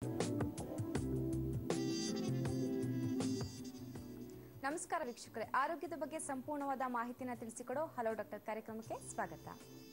ನಮಸ್ಕಾರ ವೀಕ್ಷಕರೇ ಆರೋಗ್ಯದ ಬಗ್ಗೆ ಸಂಪೂರ್ಣವಾದ ಮಾಹಿತಿನ ತಿಳಿಸಿಕೊಡೋ ಹಲೋ ಡಾಕ್ಟರ್ ಕಾರ್ಯಕ್ರಮಕ್ಕೆ ಸ್ವಾಗತ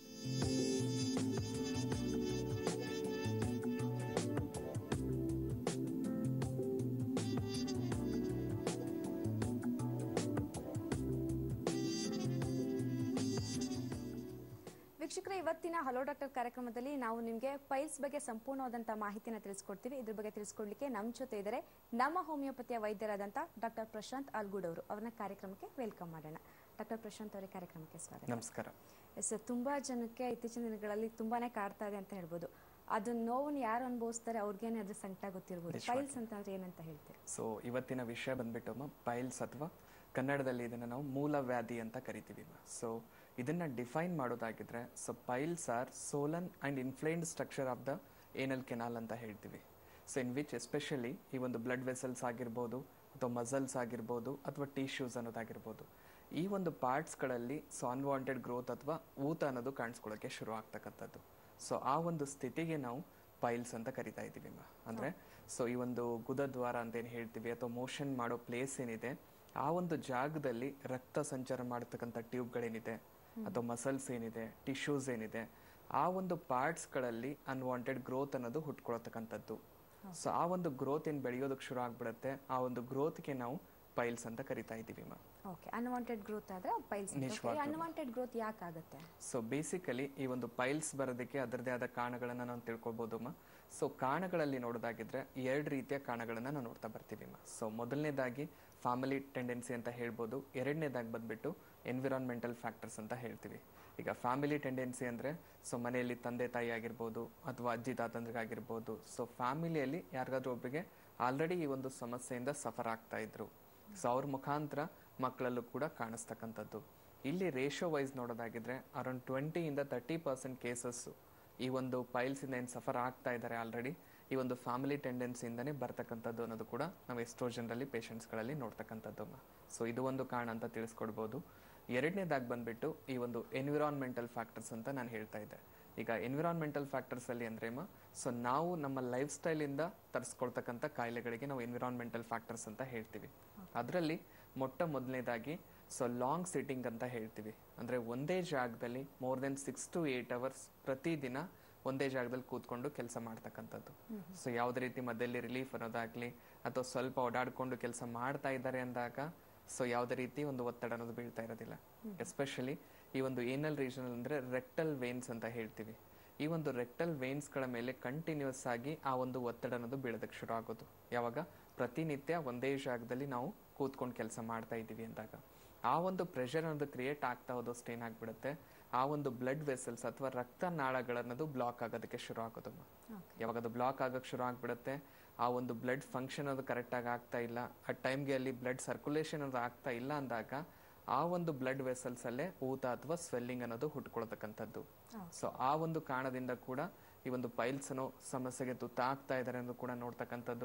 ವೀಕ್ಷಕರೇ ಇವತ್ತಿನ ಹಲೋ ಡಾಕ್ಟರ್ ಕಾರ್ಯಕ್ರಮದಲ್ಲಿ ನಾವು ನಿಮಗೆ ಪೈಲ್ಸ್ ಬಗ್ಗೆ ಸಂಪೂರ್ಣವಾದಂತಹ ಮಾಹಿತಿನ ತಿಳಿಸ್ಕೊಡ್ತೀವಿ ಇದ್ರ ಬಗ್ಗೆ ತಿಳಿಸ್ಕೊಡ್ಲಿಕ್ಕೆ ನಮ್ಮ ಜೊತೆ ಇದ್ದಾರೆ ನಮ್ಮ ಹೋಮಿಯೋಪತಿಯ ವೈದ್ಯರಾದಂಥ ಡಾಕ್ಟರ್ ಪ್ರಶಾಂತ್ ಆಲ್ಗೂಡ್ ಅವರು ಅವ್ರನ್ನ ಕಾರ್ಯಕ್ರಮಕ್ಕೆ ವೆಲ್ಕಮ್ ಮಾಡೋಣ ಡಾಕ್ಟರ್ ಪ್ರಶಾಂತ್ ಅವರೇ ಕಾರ್ಯಕ್ರಮಕ್ಕೆ ಸ್ವಾಗತ ನಮಸ್ಕಾರ ಎಸ್ ತುಂಬಾ ಜನಕ್ಕೆ ಇತ್ತೀಚಿನ ದಿನಗಳಲ್ಲಿ ತುಂಬಾನೇ ಕಾಡ್ತಾ ಇದೆ ಅಂತ ಹೇಳ್ಬೋದು ಅದು ನೋವನ್ನು ಯಾರು ಅನುಭವಿಸ್ತಾರೆ ಅವ್ರಿಗೇನೆ ಅದ್ರ ಸಂಕಟ ಗೊತ್ತಿರ್ಬೋದು ನಿಜವಾಗಿ. ಪೈಲ್ಸ್ ಅಂತಂದ್ರೆ ಏನಂತ ಹೇಳ್ತೀರಿ ಸೊ ಇವತ್ತಿನ ವಿಷಯ ಬಂದ್ಬಿಟ್ಟು ಪೈಲ್ಸ್ ಅಥವಾ ಕನ್ನಡದಲ್ಲಿ ಇದನ್ನು ನಾವು ಮೂಲ ವ್ಯಾಧಿ ಅಂತ ಕರಿತೀವಿ ಸೊ ಇದನ್ನ ಡಿಫೈನ್ ಮಾಡೋದಾಗಿದ್ರೆ so piles are swollen and inflamed structure of the anal canal ಅಂತ ಹೇಳ್ತೀವಿ ಸೊ ಇನ್ ವಿಚ್ ಎಸ್ಪೆಷಲಿ ಈ ಒಂದು ಬ್ಲಡ್ ವೆಸಲ್ಸ್ ಆಗಿರ್ಬೋದು ಅಥವಾ ಮಸಲ್ಸ್ ಆಗಿರ್ಬೋದು ಅಥವಾ ಟಿಶ್ಯೂಸ್ ಅನ್ನೋದಾಗಿರ್ಬೋದು ಈ ಒಂದು ಪಾರ್ಟ್ಸ್ಗಳಲ್ಲಿ ಸೊ ಅನ್ವಾಂಟೆಡ್ ಗ್ರೋತ್ ಅಥವಾ ಊತ ಅನ್ನೋದು ಕಾಣಿಸ್ಕೊಳ್ಳೋಕೆ ಶುರು ಆಗ್ತಕ್ಕಂಥದ್ದು ಸೊ ಆ ಒಂದು ಸ್ಥಿತಿಗೆ ನಾವು ಪೈಲ್ಸ್ ಅಂತ ಕರಿತಾ ಇದ್ದೀವಿ ಮಾ ಅಂದ್ರೆ ಸೊ ಈ ಒಂದು ಗುದದ್ವಾರ ಅಂತ ಏನು ಹೇಳ್ತೀವಿ ಅಥವಾ ಮೋಷನ್ ಮಾಡೋ ಪ್ಲೇಸ್ ಏನಿದೆ ಆ ಒಂದು ಜಾಗದಲ್ಲಿ ರಕ್ತ ಸಂಚಾರ ಮಾಡತಕ್ಕಂಥ ಟ್ಯೂಬ್ಗಳೇನಿದೆ ಅಥವಾ ಮಸಲ್ಸ್ ಏನಿದೆ ಟಿಶ್ಯೂಸ್ ಏನಿದೆ ಆ ಒಂದು ಪಾರ್ಟ್ಸ್ಗಳಲ್ಲಿ ಅನ್ವಾಂಟೆಡ್ ಗ್ರೋತ್ ಅನ್ನೋದು ಹುಟ್ಕೊಳತಕ್ಕಂಥದ್ದು ಸೊ ಆ ಒಂದು ಗ್ರೋತ್ ಏನು ಬೆಳೆಯೋದಕ್ಕೆ ಶುರು ಆಗ್ಬಿಡುತ್ತೆ ಆ ಒಂದು ಗ್ರೋತ್ಗೆ ನಾವು ಪೈಲ್ಸ್ ಅಂತ ಕರಿತಾ ಇದ್ದೀವಿ ಮಾ ಓಕೆ ಅನ್ವಾಂಟೆಡ್ ಗ್ರೋತ್ ಆದ್ರೆ ಪೈಲ್ಸ್ ನಿಜವಾಗ್ಲೂ. ಅನ್ವಾಂಟೆಡ್ ಗ್ರೋತ್ ಯಾಕೆ ಆಗುತ್ತೆ ಸೊ ಬೇಸಿಕಲಿ ಈ ಒಂದು ಪೈಲ್ಸ್ ಬರೋದಕ್ಕೆ ಅದರದೇ ಆದ ಕಾರಣಗಳನ್ನ ನಾವು ತಿಳ್ಕೊಬೋದು ಮಾ ಸೊ ಕಾರಣಗಳಲ್ಲಿ ನೋಡೋದಾಗಿದ್ರೆ ಎರಡು ರೀತಿಯ ಕಾರಣಗಳನ್ನ ನಾವು ನೋಡ್ತಾ ಬರ್ತೀವಿ ಮಾ ಸೊ ಮೊದಲನೇದಾಗಿ ಫ್ಯಾಮಿಲಿ ಟೆಂಡೆನ್ಸಿ ಅಂತ ಹೇಳ್ಬೋದು ಎರಡನೇದಾಗಿ ಬಂದ್ಬಿಟ್ಟು ಎನ್ವಿರಾನ್ಮೆಂಟಲ್ ಫ್ಯಾಕ್ಟರ್ಸ್ ಅಂತ ಹೇಳ್ತೀವಿ ಈಗ ಫ್ಯಾಮಿಲಿ ಟೆಂಡೆನ್ಸಿ ಅಂದ್ರೆ ಸೊ ಮನೆಯಲ್ಲಿ ತಂದೆ ತಾಯಿ ಆಗಿರ್ಬೋದು ಅಥವಾ ಅಜ್ಜಿ ತಾತಂದ್ರಿಗಾಗಿರ್ಬೋದು ಸೊ ಫ್ಯಾಮಿಲಿಯಲ್ಲಿ ಯಾರಿಗಾದ್ರೂ ಒಬ್ಬರಿಗೆ ಆಲ್ರೆಡಿ ಈ ಒಂದು ಸಮಸ್ಯೆಯಿಂದ ಸಫರ್ ಆಗ್ತಾ ಇದ್ರು ಸೊ ಅವ್ರ ಮುಖಾಂತರ ಮಕ್ಕಳಲ್ಲೂ ಕೂಡ ಕಾಣಿಸ್ತಕ್ಕಂಥದ್ದು ಇಲ್ಲಿ ರೇಷೋ ವೈಸ್ ನೋಡೋದಾಗಿದ್ರೆ ಅರೌಂಡ್ ಟ್ವೆಂಟಿಯಿಂದ ತರ್ಟಿ ಪರ್ಸೆಂಟ್ ಕೇಸಸ್ ಈ ಒಂದು ಪೈಲ್ಸ್ ಇಂದ ಏನು ಸಫರ್ ಆಗ್ತಾ ಇದ್ದಾರೆ ಆಲ್ರೆಡಿ ಈ ಒಂದು ಫ್ಯಾಮಿಲಿ ಟೆಂಡೆನ್ಸಿಯಿಂದನೇ ಬರ್ತಕ್ಕಂಥದ್ದು ಅನ್ನೋದು ಕೂಡ ನಾವು ಎಷ್ಟೋ ಜನರಲ್ಲಿ ಪೇಷಂಟ್ಸ್ಗಳಲ್ಲಿ ನೋಡ್ತಕ್ಕಂಥದ್ದು ಸೊ ಇದು ಒಂದು ಕಾರಣ ಅಂತ ತಿಳಿಸ್ಕೊಡ್ಬೋದು ಎರಡನೇದಾಗಿ ಬಂದ್ಬಿಟ್ಟು ಈ ಒಂದು ಎನ್ವಿರಾನ್ಮೆಂಟಲ್ ಫ್ಯಾಕ್ಟರ್ಸ್ ಅಂತ ನಾನು ಹೇಳ್ತಾ ಇದ್ದೆ ಈಗ ಎನ್ವಿರಾನ್ಮೆಂಟಲ್ ಫ್ಯಾಕ್ಟರ್ಸ್ ಅಲ್ಲಿ ಅಂದ್ರೇಮ ಸೊ ನಾವು ನಮ್ಮ ಲೈಫ್ ಸ್ಟೈಲ್ ಇಂದ ತರಿಸ್ಕೊಳ್ತಕ್ಕಂಥ ಕಾಯಿಲೆಗಳಿಗೆ ನಾವು ಎನ್ವಿರಾನ್ಮೆಂಟಲ್ ಫ್ಯಾಕ್ಟರ್ಸ್ ಅಂತ ಹೇಳ್ತೀವಿ ಅದರಲ್ಲಿ ಮೊಟ್ಟ ಮೊದಲನೇದಾಗಿ ಸೊ ಲಾಂಗ್ ಸಿಟ್ಟಿಂಗ್ ಅಂತ ಹೇಳ್ತೀವಿ ಅಂದ್ರೆ ಒಂದೇ ಜಾಗದಲ್ಲಿ more than six to eight hours ಪ್ರತಿದಿನ ಒಂದೇ ಜಾಗದಲ್ಲಿ ಕೂತ್ಕೊಂಡು ಕೆಲಸ ಮಾಡ್ತಕ್ಕಂಥದ್ದು ಸೊ ಯಾವುದೇ ರೀತಿ ಮಧ್ಯದಲ್ಲಿ ರಿಲೀಫ್ ಅನ್ನೋದಾಗ್ಲಿ ಅಥವಾ ಸ್ವಲ್ಪ ಓಡಾಡ್ಕೊಂಡು ಕೆಲಸ ಮಾಡ್ತಾ ಇದ್ದಾರೆ ಅಂದಾಗ ಸೊ ಯಾವುದೇ ರೀತಿ ಒಂದು ಒತ್ತಡ ಅನ್ನೋದು ಬೀಳ್ತಾ ಇರೋದಿಲ್ಲ ಎಸ್ಪೆಷಲಿ ಈ ಒಂದು ಏನಲ್ ರೀಜನ್ ಅಂದ್ರೆ ರೆಕ್ಟಲ್ ವೇನ್ಸ್ ಅಂತ ಹೇಳ್ತೀವಿ ಈ ಒಂದು ರೆಕ್ಟಲ್ ವೇನ್ಸ್ಗಳ ಮೇಲೆ ಕಂಟಿನ್ಯೂಸ್ ಆಗಿ ಆ ಒಂದು ಒತ್ತಡ ಅನ್ನೋದು ಬೀಳೋದಕ್ಕೆ ಶುರು ಆಗೋದು ಯಾವಾಗ ಪ್ರತಿನಿತ್ಯ ಒಂದೇ ಜಾಗದಲ್ಲಿ ನಾವು ಕೂತ್ಕೊಂಡು ಕೆಲಸ ಮಾಡ್ತಾ ಇದ್ದೀವಿ ಅಂದಾಗ ಆ ಒಂದು ಪ್ರೆಷರ್ ಅನ್ನೋದು ಕ್ರಿಯೇಟ್ ಆಗ್ತಾ ಹೋದಷ್ಟು ಏನಾಗ್ಬಿಡುತ್ತೆ ಆ ಒಂದು ಬ್ಲಡ್ ವೆಸಲ್ಸ್ ಅಥವಾ ರಕ್ತ ನಾಳಗಳನ್ನದು ಬ್ಲಾಕ್ ಆಗೋದಕ್ಕೆ ಶುರು ಆಗೋದು ಯಾವಾಗ ಅದು ಬ್ಲಾಕ್ ಆಗಕ್ಕೆ ಶುರು ಆಗ್ಬಿಡುತ್ತೆ ಆ ಒಂದು ಬ್ಲಡ್ ಫಂಕ್ಷನ್ ಅದು ಕರೆಕ್ಟಾಗಿ ಆಗ್ತಾ ಇಲ್ಲ ಆ ಟೈಮ್ಗೆ ಅಲ್ಲಿ ಬ್ಲಡ್ ಸರ್ಕ್ಯುಲೇಷನ್ ಅದು ಆಗ್ತಾ ಇಲ್ಲ ಅಂದಾಗ ಆ ಒಂದು ಬ್ಲಡ್ ವೆಸಲ್ಸ್ ಅಲ್ಲೇ ಊತ ಅಥವಾ ಸ್ವೆಲ್ಲಿಂಗ್ ಅನ್ನೋದು ಹುಟ್ಕೊಳ್ತಕ್ಕಂಥದ್ದು ಸೊ ಆ ಒಂದು ಕಾರಣದಿಂದ ಕೂಡ ಈ ಒಂದು ಪೈಲ್ಸ್ ಅನ್ನೋ ಸಮಸ್ಯೆಗೆ ತುತ್ತಾಗ್ತಾ ಇದ್ದಾರೆ ಅನ್ನೋದು ಕೂಡ ನೋಡ್ತಕ್ಕಂಥದ್ದು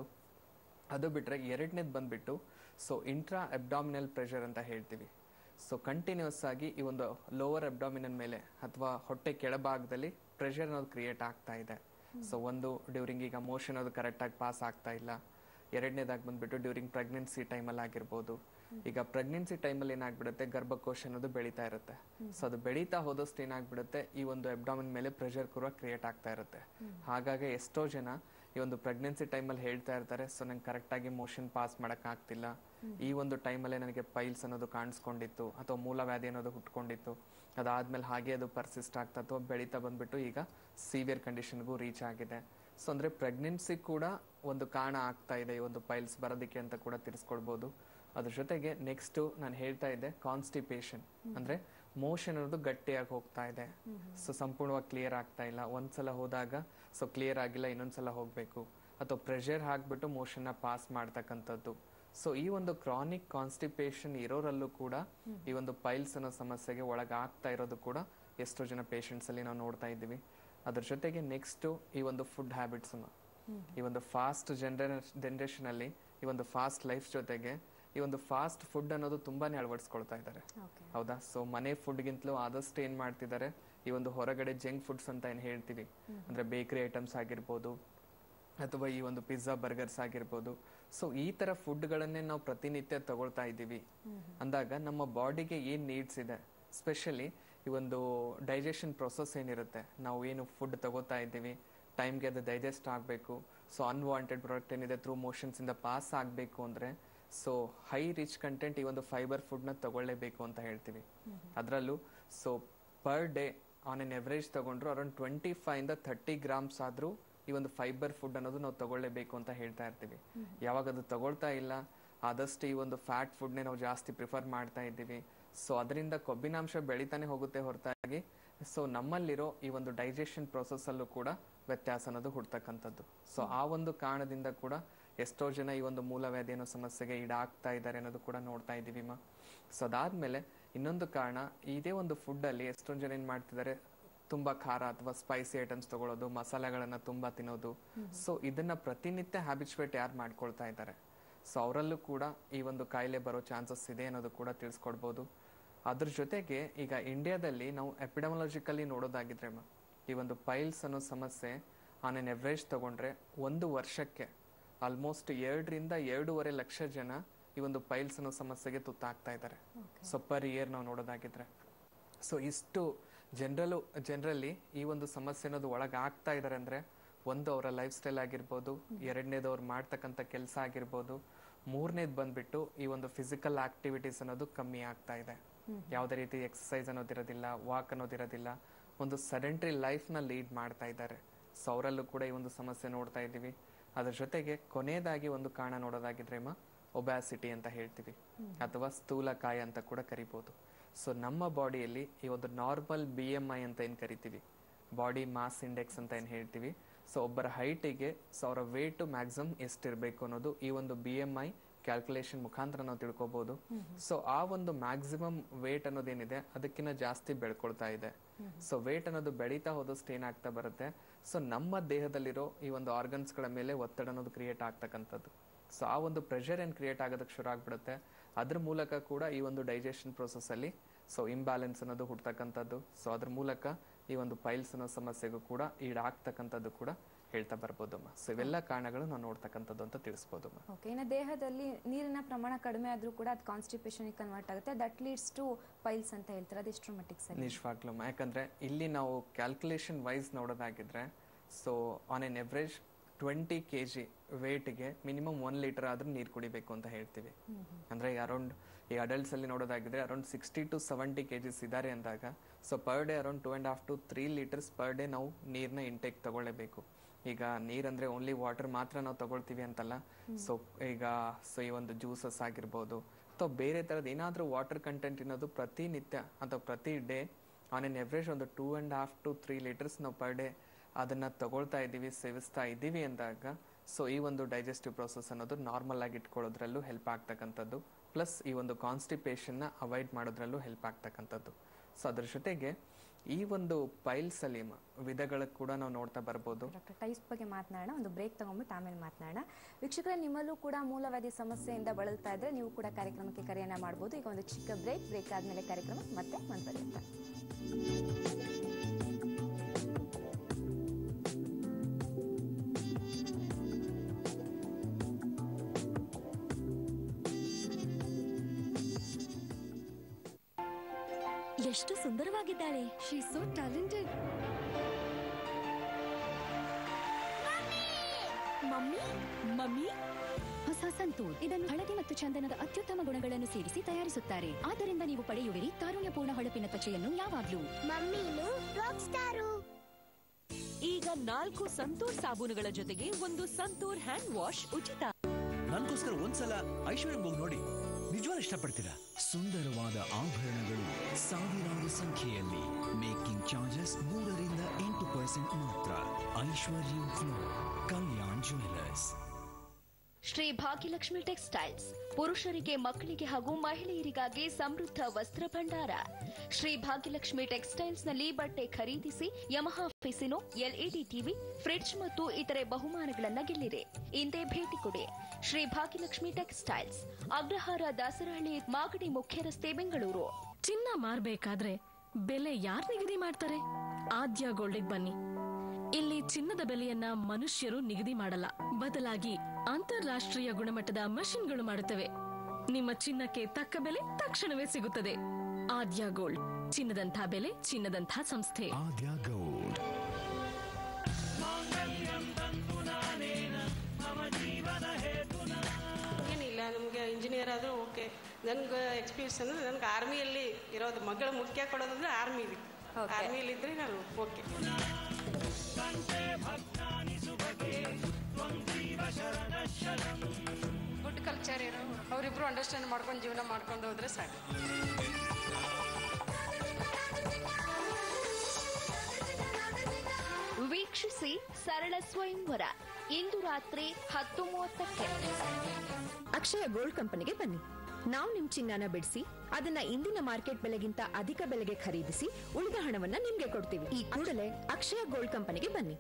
ಅದು ಬಿಟ್ರೆ ಎರಡನೇದು ಬಂದ್ಬಿಟ್ಟು ಸೊ ಇಂಟ್ರಾ ಅಬ್ಡಾಮಿನಲ್ ಪ್ರೆಷರ್ ಅಂತ ಹೇಳ್ತೀವಿ ಸೊ ಕಂಟಿನ್ಯೂಸ್ ಆಗಿ ಈ ಒಂದು ಲೋವರ್ ಅಬ್ಡಾಮಿನಲ್ ಮೇಲೆ ಅಥವಾ ಹೊಟ್ಟೆ ಕೆಳಭಾಗದಲ್ಲಿ ಪ್ರೆಷರ್ ಅನ್ನೋದು ಕ್ರಿಯೇಟ್ ಆಗ್ತಾ ಇದೆ ಸೊ ಒಂದು ಡ್ಯೂರಿಂಗ್ ಈಗ ಮೋಷನ್ ಅದು ಕರೆಕ್ಟಾಗಿ ಪಾಸ್ ಆಗ್ತಾ ಇಲ್ಲ ಎರಡನೇದಾಗಿ ಬಂದ್ಬಿಟ್ಟು ಡ್ಯೂರಿಂಗ್ ಪ್ರೆಗ್ನೆನ್ಸಿ ಟೈಮಲ್ಲಿ ಆಗಿರ್ಬೋದು ಈಗ ಪ್ರೆಗ್ನೆನ್ಸಿ ಟೈಮಲ್ಲಿ ಏನಾಗ್ಬಿಡುತ್ತೆ ಗರ್ಭಕೋಶ ಅನ್ನೋದು ಬೆಳೀತಾ ಇರುತ್ತೆ ಸೊ ಅದು ಬೆಳೀತಾ ಹೋದಷ್ಟು ಏನಾಗ್ಬಿಡುತ್ತೆ ಈ ಒಂದು ಅಬ್ಡಾಮಿನ್ ಮೇಲೆ ಪ್ರೆಷರ್ ಕೂಡ ಕ್ರಿಯೇಟ್ ಆಗ್ತಾ ಇರುತ್ತೆ ಹಾಗಾಗಿ ಎಷ್ಟೋ ಜನ ಈ ಒಂದು ಪ್ರೆಗ್ನೆನ್ಸಿ ಟೈಮಲ್ಲಿ ಹೇಳ್ತಾ ಇರ್ತಾರೆ ಸೊ ನಂಗೆ ಕರೆಕ್ಟಾಗಿ ಮೋಷನ್ ಪಾಸ್ ಮಾಡಕ್ ಆಗ್ತಿಲ್ಲ ಈ ಒಂದು ಟೈಮಲ್ಲೇ ನನಗೆ ಪೈಲ್ಸ್ ಅನ್ನೋದು ಕಾಣಿಸ್ಕೊಂಡಿತ್ತು ಅಥವಾ ಮೂಲವ್ಯಾಧಿ ಅನ್ನೋದು ಹುಟ್ಕೊಂಡಿತ್ತು ಅದಾದ್ಮೇಲೆ ಹಾಗೆ ಅದು ಪರ್ಸಿಸ್ಟ್ ಆಗ್ತಾ ಅಥವಾ ಬೆಳೀತಾ ಬಂದ್ಬಿಟ್ಟು ಈಗ ಸಿವಿಯರ್ ಕಂಡೀಷನ್ಗೂ ರೀಚ್ ಆಗಿದೆ ಸೊ ಅಂದ್ರೆ ಪ್ರೆಗ್ನೆನ್ಸಿ ಕೂಡ ಒಂದು ಕಾರಣ ಆಗ್ತಾ ಇದೆ ಈ ಒಂದು ಪೈಲ್ಸ್ ಬರೋದಕ್ಕೆ ಅಂತ ಕೂಡ ತಿಳಿಸ್ಕೊಡ್ಬೋದು ಅದ್ರ ಜೊತೆಗೆ ನೆಕ್ಸ್ಟ್ ನಾನು ಹೇಳ್ತಾ ಇದ್ದೆ ಕಾನ್ಸ್ಟಿಪೇಷನ್ ಅಂದ್ರೆ ಮೋಷನ್ ಅನ್ನೋದು ಗಟ್ಟಿಯಾಗಿ ಹೋಗ್ತಾ ಇದೆ ಸೊ ಸಂಪೂರ್ಣವಾಗಿ ಕ್ಲಿಯರ್ ಆಗ್ತಾ ಇಲ್ಲ ಒಂದ್ಸಲ ಹೋದಾಗ ಸೊ ಕ್ಲಿಯರ್ ಆಗಿಲ್ಲ ಇನ್ನೊಂದ್ಸಲ ಹೋಗ್ಬೇಕು ಅಥವಾ ಪ್ರೆಷರ್ ಹಾಕ್ಬಿಟ್ಟು ಮೋಷನ್ ನ ಪಾಸ್ ಮಾಡ್ತಕ್ಕಂಥದ್ದು ಸೊ ಈ ಒಂದು ಕ್ರಾನಿಕ್ ಕಾನ್ಸ್ಟಿಪೇಷನ್ ಇರೋರಲ್ಲೂ ಕೂಡ ಈ ಒಂದು ಪೈಲ್ಸ್ ಅನ್ನೋ ಸಮಸ್ಯೆಗೆ ಒಳಗಾಗ್ತಾ ಇರೋದು ಕೂಡ ಎಷ್ಟೋ ಜನ ಪೇಷಂಟ್ಸ್ ಅಲ್ಲಿ ನಾವು ನೋಡ್ತಾ ಇದ್ದೀವಿ ಅದ್ರ ಜೊತೆಗೆ ನೆಕ್ಸ್ಟ್ ಈ ಒಂದು ಫುಡ್ ಹ್ಯಾಬಿಟ್ಸ್ ಈ ಒಂದು ಫಾಸ್ಟ್ ಜನರ ಜನರೇಷನ್ ಅಲ್ಲಿ ಈ ಒಂದು ಫಾಸ್ಟ್ ಲೈಫ್ ಜೊತೆಗೆ ಈ ಒಂದು ಫಾಸ್ಟ್ ಫುಡ್ ಅನ್ನೋದು ತುಂಬಾನೇ ಅಳವಡಿಸ್ಕೊಳ್ತಾ ಇದ್ದಾರೆ ಓಕೆ ಹೌದಾ ಸೊ ಮನೆ ಫುಡ್ಗಿಂತಲೂ ಆದಷ್ಟು ಏನ್ ಮಾಡ್ತಿದ್ದಾರೆ ಈ ಒಂದು ಹೊರಗಡೆ ಜಂಕ್ ಫುಡ್ಸ್ ಅಂತ ಏನ್ ಹೇಳ್ತೀವಿ ಅಂದ್ರೆ ಬೇಕರಿ ಐಟಮ್ಸ್ ಆಗಿರ್ಬೋದು ಅಥವಾ ಈ ಒಂದು ಪಿಜ್ಜಾ ಬರ್ಗರ್ಸ್ ಆಗಿರ್ಬೋದು ಸೊ ಈ ಥರ ಫುಡ್ಗಳನ್ನೇ ನಾವು ಪ್ರತಿನಿತ್ಯ ತಗೊಳ್ತಾ ಇದ್ದೀವಿ ಅಂದಾಗ ನಮ್ಮ ಬಾಡಿಗೆ ಏನು ನೀಡ್ಸ್ ಇದೆ ಸ್ಪೆಷಲಿ ಈ ಒಂದು ಡೈಜೆಷನ್ ಪ್ರೊಸೆಸ್ ಏನಿರುತ್ತೆ ನಾವು ಏನು ಫುಡ್ ತಗೋತಾ ಇದ್ದೀವಿ ಟೈಮ್ಗೆ ಅದು ಡೈಜೆಸ್ಟ್ ಆಗಬೇಕು ಸೊ ಅನ್ವಾಂಟೆಡ್ ಪ್ರಾಡಕ್ಟ್ ಏನಿದೆ ಥ್ರೂ ಮೋಷನ್ಸಿಂದ ಪಾಸ್ ಆಗಬೇಕು ಅಂದರೆ ಸೊ ಹೈ ರಿಚ್ ಕಂಟೆಂಟ್ ಈ ಒಂದು ಫೈಬರ್ ಫುಡ್ನ ತಗೊಳ್ಳೇಬೇಕು ಅಂತ ಹೇಳ್ತೀವಿ ಅದರಲ್ಲೂ so per day on an average ತಗೊಂಡ್ರು ಅರೌಂಡ್ ಟ್ವೆಂಟಿ ಫೈವಿಂದ ಥರ್ಟಿ ಗ್ರಾಮ್ಸ್ ಆದರೂ ಈ ಒಂದು ಫೈಬರ್ ಫುಡ್ ಅನ್ನೋದು ನಾವು ತಗೊಳ್ಳೇಬೇಕು ಅಂತ ಹೇಳ್ತಾ ಇರ್ತೀವಿ ಯಾವಾಗ ಅದು ತಗೊಳ್ತಾ ಇಲ್ಲ ಆದಷ್ಟು ಈ ಒಂದು ಫ್ಯಾಟ್ ಫುಡ್ನೇ ನಾವು ಜಾಸ್ತಿ ಪ್ರಿಫರ್ ಮಾಡ್ತಾ ಇದ್ದೀವಿ ಸೊ ಅದರಿಂದ ಕೊಬ್ಬಿನಾಂಶ ಬೆಳಿತಾನೆ ಹೋಗುತ್ತೆ ಹೊರತಾಗಿ ಸೊ ನಮ್ಮಲ್ಲಿರೋ ಈ ಒಂದು ಡೈಜೆಷನ್ ಅಲ್ಲೂ ಕೂಡ ವ್ಯತ್ಯಾಸ ಅನ್ನೋದು ಹುಡ್ತಕ್ಕಂಥದ್ದು ಸೊ ಆ ಒಂದು ಕಾರಣದಿಂದ ಕೂಡ ಎಷ್ಟೋ ಜನ ಈ ಒಂದು ಮೂಲವ್ಯಾಧಿ ಅನ್ನೋ ಸಮಸ್ಯೆಗೆ ಈಡಾಗ್ತಾ ಇದ್ದಾರೆ ಅನ್ನೋದು ಕೂಡ ನೋಡ್ತಾ ಇದ್ದೀವಿ ಮಾ ಸೊ ಅದಾದ್ಮೇಲೆ ಇನ್ನೊಂದು ಕಾರಣ ಇದೇ ಒಂದು ಫುಡ್ಡಲ್ಲಿ ಎಷ್ಟೊಂದು ಜನ ಏನು ಮಾಡ್ತಿದ್ದಾರೆ ತುಂಬಾ ಖಾರ ಅಥವಾ ಸ್ಪೈಸಿ ಐಟಮ್ಸ್ ತಗೊಳ್ಳೋದು ಮಸಾಲೆಗಳನ್ನ ತುಂಬಾ ತಿನ್ನೋದು ಸೊ ಇದನ್ನ ಪ್ರತಿನಿತ್ಯ ಹ್ಯಾಬಿಚುವೇಟ್ ಯಾರು ಮಾಡ್ಕೊಳ್ತಾ ಇದ್ದಾರೆ ಸೊ ಅವರಲ್ಲೂ ಕೂಡ ಈ ಒಂದು ಕಾಯಿಲೆ ಬರೋ ಚಾನ್ಸಸ್ ಇದೆ ಅನ್ನೋದು ಕೂಡ ತಿಳಿಸ್ಕೊಡ್ಬೋದು ಅದ್ರ ಜೊತೆಗೆ ಈಗ ಇಂಡಿಯಾದಲ್ಲಿ ನಾವು ಎಪಿಡಮಾಲಜಿಕಲಿ ನೋಡೋದಾಗಿದ್ರೆ ಮ ಈ ಒಂದು ಪೈಲ್ಸ್ ಅನ್ನೋ ಸಮಸ್ಯೆ ಆನ್ ಎನ್ ಎವರೇಜ್ ತಗೊಂಡ್ರೆ ಒಂದು ವರ್ಷಕ್ಕೆ ಆಲ್ಮೋಸ್ಟ್ ಎರಡರಿಂದ ಎರಡೂವರೆ ಲಕ್ಷ ಜನ ಈ ಒಂದು ಪೈಲ್ಸ್ ಅನ್ನೋ ಸಮಸ್ಯೆಗೆ ತುತ್ತಾಗ್ತಾ ಇದ್ದಾರೆ ಸೊ ಪರ್ ಇಯರ್ ನಾವು ನೋಡೋದಾಗಿದ್ರೆ ಸೊ ಇಷ್ಟು ಜನರಲು ಜನರಲ್ಲಿ ಈ ಒಂದು ಸಮಸ್ಯೆ ಅನ್ನೋದು ಒಳಗೆ ಆಗ್ತಾ ಇದ್ದಾರೆ ಅಂದ್ರೆ ಒಂದು ಅವರ ಲೈಫ್ ಸ್ಟೈಲ್ ಆಗಿರ್ಬೋದು ಎರಡನೇದು ಅವ್ರು ಮಾಡ್ತಕ್ಕಂಥ ಕೆಲಸ ಆಗಿರ್ಬೋದು ಮೂರನೇದು ಬಂದ್ಬಿಟ್ಟು ಈ ಒಂದು ಫಿಸಿಕಲ್ ಆಕ್ಟಿವಿಟೀಸ್ ಅನ್ನೋದು ಕಮ್ಮಿ ಆಗ್ತಾ ಇದೆ ಯಾವುದೇ ರೀತಿ ಎಕ್ಸಸೈಸ್ ಅನ್ನೋದಿರೋದಿಲ್ಲ ವಾಕ್ ಅನ್ನೋದಿರೋದಿಲ್ಲ ಒಂದು ಸೆಡೆಂಟ್ರಿ ಲೈಫ್ನ ಲೀಡ್ ಮಾಡ್ತಾ ಇದ್ದಾರೆ ಸೊ ಅವರಲ್ಲೂ ಕೂಡ ಈ ಒಂದು ಸಮಸ್ಯೆ ನೋಡ್ತಾ ಇದ್ದೀವಿ ಅದ್ರ ಜೊತೆಗೆ ಕೊನೆಯದಾಗಿ ಒಂದು ಕಾರಣ ನೋಡೋದಾಗಿದ್ರೆ ಮಾ ಒಬ್ಯಾಸಿಟಿ ಅಂತ ಹೇಳ್ತೀವಿ ಅಥವಾ ಸ್ಥೂಲಕಾಯ ಅಂತ ಕೂಡ ಕರಿಬೋದು ಸೊ ನಮ್ಮ ಬಾಡಿಯಲ್ಲಿ ಈ ಒಂದು ನಾರ್ಮಲ್ ಬಿ ಎಮ್ ಐ ಅಂತ ಏನು ಕರಿತೀವಿ ಬಾಡಿ ಮಾಸ್ ಇಂಡೆಕ್ಸ್ ಅಂತ ಏನು ಹೇಳ್ತೀವಿ ಸೊ ಒಬ್ಬರ ಹೈಟಿಗೆ ಸೊ ಅವರ ವೇಟ್ ಮ್ಯಾಕ್ಸಿಮಮ್ ಎಷ್ಟಿರಬೇಕು ಅನ್ನೋದು ಈ ಒಂದು ಬಿ ಎಮ್ ಐ ಕ್ಯಾಲ್ಕುಲೇಷನ್ ಮುಖಾಂತರ ನಾವು ತಿಳ್ಕೊಬಹುದು ಸೊ ಆ ಒಂದು ಮ್ಯಾಕ್ಸಿಮಮ್ ವೇಟ್ ಅನ್ನೋದೇನಿದೆ ಅದಕ್ಕಿಂತ ಜಾಸ್ತಿ ಬೆಳ್ಕೊಳ್ತಾ ಇದೆ ಸೊ ವೇಟ್ ಅನ್ನೋದು ಬೆಳೀತಾ ಹೋದಷ್ಟು ಏನಾಗ್ತಾ ಬರುತ್ತೆ ಸೊ ನಮ್ಮ ದೇಹದಲ್ಲಿರೋ ಈ ಒಂದು ಆರ್ಗನ್ಸ್ಗಳ ಮೇಲೆ ಒತ್ತಡ ಅನ್ನೋದು ಕ್ರಿಯೇಟ್ ಆಗ್ತಕ್ಕಂಥದ್ದು ಸೊ ಆ ಒಂದು ಪ್ರೆಷರ್ ಏನು ಕ್ರಿಯೇಟ್ ಆಗೋದಕ್ಕೆ ಶುರು ಆಗ್ಬಿಡುತ್ತೆ ಅದ್ರ ಮೂಲಕ ಕೂಡ ಈ ಒಂದು ಡೈಜೆಷನ್ ಪ್ರೊಸೆಸ್ ಅಲ್ಲಿ ಸೊ ಇಂಬ್ಯಾಲೆನ್ಸ್ ಅನ್ನೋದು ಹುಡ್ತಕ್ಕಂಥದ್ದು ಸೊ ಅದ್ರ ಮೂಲಕ ಈ ಒಂದು ಪೈಲ್ಸ್ ಅನ್ನೋ ಸಮಸ್ಯೆಗೂ ಕೂಡ ಈಡಾಗ್ತಕ್ಕಂಥದ್ದು ಕೂಡ ಹೇಳ್ತಾ ಬರ್ಬೋದಮ್ಮ ಸೊ ಇವೆಲ್ಲ ಕಾರಣಗಳು ನಾವು ನೋಡ್ತಕ್ಕಂಥದ್ದು ಅಂತ ತಿಳಿಸ್ಬೋದಮ್ಮ ಓಕೆ ಇನ್ನು ದೇಹದಲ್ಲಿ ನೀರಿನ ಪ್ರಮಾಣ ಕಡಿಮೆ ಆದ್ರೂ ಕೂಡ ಅದು ಕಾನ್ಸ್ಟಿಪೇಷನ್ ಕನ್ವರ್ಟ್ ಆಗುತ್ತೆ ದಟ್ ಲೀಡ್ಸ್ ಟು ಪೈಲ್ಸ್ ಅಂತ ಹೇಳ್ತಾರೆ ಅದು ಎಷ್ಟರ ಮಟ್ಟಿಗೆ ಸರಿ ನಿಜವಾಗ್ಲೂ ಯಾಕಂದ್ರೆ ಇಲ್ಲಿ ನಾವು ಕ್ಯಾಲ್ಕುಲೇಷನ್ ವೈಸ್ ನೋಡೋದಾಗಿದ್ರೆ so on an average twenty K G ವೇಟ್ಗೆ ಮಿನಿಮಮ್ ಒನ್ ಲೀಟರ್ ಆದ್ರೂ ನೀರು ಕುಡಿಬೇಕು ಅಂತ ಹೇಳ್ತೀವಿ ಅಂದ್ರೆ ಅರೌಂಡ್ ಈ ಅಡಲ್ಟ್ಸ್ ಅಲ್ಲಿ ನೋಡೋದಾಗಿದ್ರೆ around sixty to seventy K Gs ಇದ್ದಾರೆ ಅಂದಾಗ so per day around two and half to three litres per day ನಾವು ನೀರನ್ನ ಇಂಟೇಕ್ ತಗೊಳ್ಳೇಬೇಕು ಈಗ ನೀರಂದ್ರೆ ಓನ್ಲಿ ವಾಟರ್ ಮಾತ್ರ ನಾವು ತಗೊಳ್ತೀವಿ ಅಂತಲ್ಲ ಸೊ ಈಗ ಸೊ ಈ ಒಂದು ಜ್ಯೂಸಸ್ ಆಗಿರ್ಬೋದು ಅಥವಾ ಬೇರೆ ಥರದ್ದು ಏನಾದರೂ ವಾಟರ್ ಕಂಟೆಂಟ್ ಅನ್ನೋದು ಪ್ರತಿನಿತ್ಯ ಅಥವಾ ಪ್ರತಿ ಡೇ ಆನ್ ಎನ್ ಎವ್ರೇಜ್ ಒಂದು two and half to three litres ನಾವು ಪರ್ ಡೇ ಅದನ್ನ ತಗೊಳ್ತಾ ಇದ್ದೀವಿ ಸೇವಿಸ್ತಾ ಇದ್ದೀವಿ ಅಂದಾಗ ಸೊ ಈ ಒಂದು ಡೈಜೆಸ್ಟಿವ್ ಪ್ರೊಸೆಸ್ ಅನ್ನೋದು ನಾರ್ಮಲ್ ಆಗಿ ಇಟ್ಕೊಳ್ಳೋದ್ರಲ್ಲೂ ಹೆಲ್ಪ್ ಆಗ್ತಕ್ಕಂಥದ್ದು ಪ್ಲಸ್ ಈ ಒಂದು ಕಾನ್ಸ್ಟಿಪೇಷನ್ನ ಅವಾಯ್ಡ್ ಮಾಡೋದ್ರಲ್ಲೂ ಹೆಲ್ಪ್ ಆಗ್ತಕ್ಕಂಥದ್ದು ಸೊ ಅದ್ರ ಜೊತೆಗೆ ಈ ಒಂದು ಪೈಲ್ಸ್ ಅಲ್ಲಿ ಮ- ವಿಧಗಳ ಕೂಡ ನಾವು ನೋಡ್ತಾ ಬರ್ಬೋದು ಡಾಕ್ಟರ್ ಟೈಪ್ಸ್ ಬಗ್ಗೆ ಮಾತನಾಡೋಣ ಒಂದು ಬ್ರೇಕ್ ತಗೊಂಡ್ಬಿಟ್ಟು ಆಮೇಲೆ ಮಾತನಾಡೋಣ ವೀಕ್ಷಕರೇ ನಿಮ್ಮಲ್ಲೂ ಕೂಡ ಮೂಲವ್ಯಾಧಿ ಸಮಸ್ಯೆಯಿಂದ ಬಳಲ್ತಾ ಇದ್ರೆ ನೀವು ಕೂಡ ಕಾರ್ಯಕ್ರಮಕ್ಕೆ ಕರೆಯನ್ನ ಮಾಡ್ಬೋದು ಈಗ ಒಂದು ಚಿಕ್ಕ ಬ್ರೇಕ್ ಬ್ರೇಕ್ ಆದ್ಮೇಲೆ ಕಾರ್ಯಕ್ರಮ ಮತ್ತೆ ಮುಂದುವರಿಯುತ್ತೆ ಎಷ್ಟು ಸುಂದರವಾಗಿದ್ದಾಳೆ she so talented mummy mummy ಹೊಸ ಸಂತೂರ್ ಇದನ್ನು ಹಳದಿ ಮತ್ತು ಚಂದನದ ಅತ್ಯುತ್ತಮ ಗುಣಗಳನ್ನು ಸೇರಿಸಿ ತಯಾರಿಸುತ್ತಾರೆ ಆದ್ದರಿಂದ ನೀವು ಪಡೆಯುವಿರಿ ತಾರುಣ್ಯಪೂರ್ಣ ಹೊಳಪಿನ ತ್ವಚೆಯನ್ನು ಯಾವಾಗ್ಲೂ ಮಮ್ಮಿನು ರಾಕ್ ಸ್ಟಾರು ಈಗ ನಾಲ್ಕು ಸಂತೂರ್ ಸಾಬೂನುಗಳ ಜೊತೆಗೆ ಒಂದು ಸಂತೂರ್ ಹ್ಯಾಂಡ್ ವಾಶ್ ಉಚಿತ ನನ್ಗೋಸ್ಕರ ಒಂದ್ಸಲ ಐಶ್ವರ್ಯ ಹೋಗಿ ನೋಡಿ ನಿಜವಾಗ್ಲೂ ಇಷ್ಟಪಡ್ತೀರಾ ಸುಂದರವಾದ ಆಭರಣಗಳು ಸಾವಿರಾರು ಸಂಖ್ಯೆಯಲ್ಲಿ ಮೇಕಿಂಗ್ ಚಾರ್ಜಸ್ ಮೂರರಿಂದ ಎಂಟು ಪರ್ಸೆಂಟ್ ಮಾತ್ರ Aishwarya floor Kalyan jewellers Shri Bhagyalakshmi textiles ಪುರುಷರಿಗೆ ಮಕ್ಕಳಿಗೆ ಹಾಗೂ ಮಹಿಳೆಯರಿಗಾಗಿ ಸಮೃದ್ಧ ವಸ್ತ್ರ ಭಂಡಾರ ಶ್ರೀ ಭಾಗ್ಯಲಕ್ಷ್ಮಿ ಟೆಕ್ಸ್ಟೈಲ್ಸ್ ನಲ್ಲಿ ಬಟ್ಟೆ ಖರೀದಿಸಿ Yamaha Fascino LED TV fridge ಮತ್ತು ಇತರೆ ಬಹುಮಾನಗಳನ್ನ ಗೆಲ್ಲಿರಿ ಇಂದೇ ಭೇಟಿ ಕೊಡಿ ಶ್ರೀ ಭಾಗ್ಯಲಕ್ಷ್ಮಿ ಟೆಕ್ಸ್ಟೈಲ್ಸ್ ಅಗ್ರಹಾರ ದಾಸರಹಳ್ಳಿ ಮಾಗಡಿ ಮುಖ್ಯ ರಸ್ತೆ ಬೆಂಗಳೂರು ಚಿನ್ನ ಮಾರ್ಬೇಕಾದ್ರೆ ಬೆಲೆ ಯಾರ್ ನಿಗದಿ ಮಾಡ್ತಾರೆ ಆದ್ಯ ಗೋಲ್ಡಿಗೆ ಬನ್ನಿ ಇಲ್ಲಿ ಚಿನ್ನದ ಬೆಲೆಯನ್ನ ಮನುಷ್ಯರು ನಿಗದಿ ಮಾಡಲ್ಲ ಬದಲಾಗಿ ಅಂತಾರಾಷ್ಟ್ರೀಯ ಗುಣಮಟ್ಟದ ಮಷಿನ್ಗಳು ಮಾಡುತ್ತವೆ ನಿಮ್ಮ ಚಿನ್ನಕ್ಕೆ ತಕ್ಕ ಬೆಲೆ ತಕ್ಷಣವೇ ಸಿಗುತ್ತದೆ ಆದ್ಯ ಗೋಲ್ಡ್ ಚಿನ್ನದಂಥ ಬೆಲೆ ಚಿನ್ನದಂಥ ಸಂಸ್ಥೆ ಆದ್ಯ ಗೋಲ್ಡ್ ಏನಿಲ್ಲ ನಮಗೆ ಇಂಜಿನಿಯರ್ ಆದರೂ ಓಕೆ ನನಗೆ ಎಕ್ಸ್ಪೀರಿಯನ್ಸ್ ಅಂದರೆ ನನಗೆ ಆರ್ಮಿಯಲ್ಲಿ ಇರೋದು ಮಗಳ ಮುಖ್ಯ ಕೊಡೋದಂದ್ರೆ ಆರ್ಮಿಲಿ Okay. ಆರ್ಮಿಲಿದ್ದರೆ ನಾನು ಓಕೆ ಗುಡ್ ಕಲ್ಚರ್ ಇರೋ ಅವರಿಬ್ರು ಅಂಡರ್ಸ್ಟ್ಯಾಂಡ್ ಮಾಡ್ಕೊಂಡು ಜೀವನ ಮಾಡ್ಕೊಂಡು ಹೋದ್ರೆ ಸಾಕು ವೀಕ್ಷಿಸಿ ಸರಳ ಸ್ವಯಂವರ ಇಂದು ರಾತ್ರಿ ಹತ್ತು ಮೂವತ್ತಕ್ಕೆ ಅಕ್ಷಯ ಗೋಲ್ಡ್ ಕಂಪನಿಗೆ ಬನ್ನಿ ನಾವು ನಿಮ್ ಚಿನ್ನನ ಬಿಡಿಸಿ ಅದನ್ನ ಇಂದಿನ ಮಾರ್ಕೆಟ್ ಬೆಲೆಗಿಂತ ಅಧಿಕ ಬೆಲೆಗೆ ಖರೀದಿಸಿ ಉಳಿದ ಹಣವನ್ನ ನಿಮ್ಗೆ ಕೊಡ್ತೀವಿ ಈ ಕೂಡಲೇ ಅಕ್ಷಯ ಗೋಲ್ಡ್ ಕಂಪನಿಗೆ ಬನ್ನಿ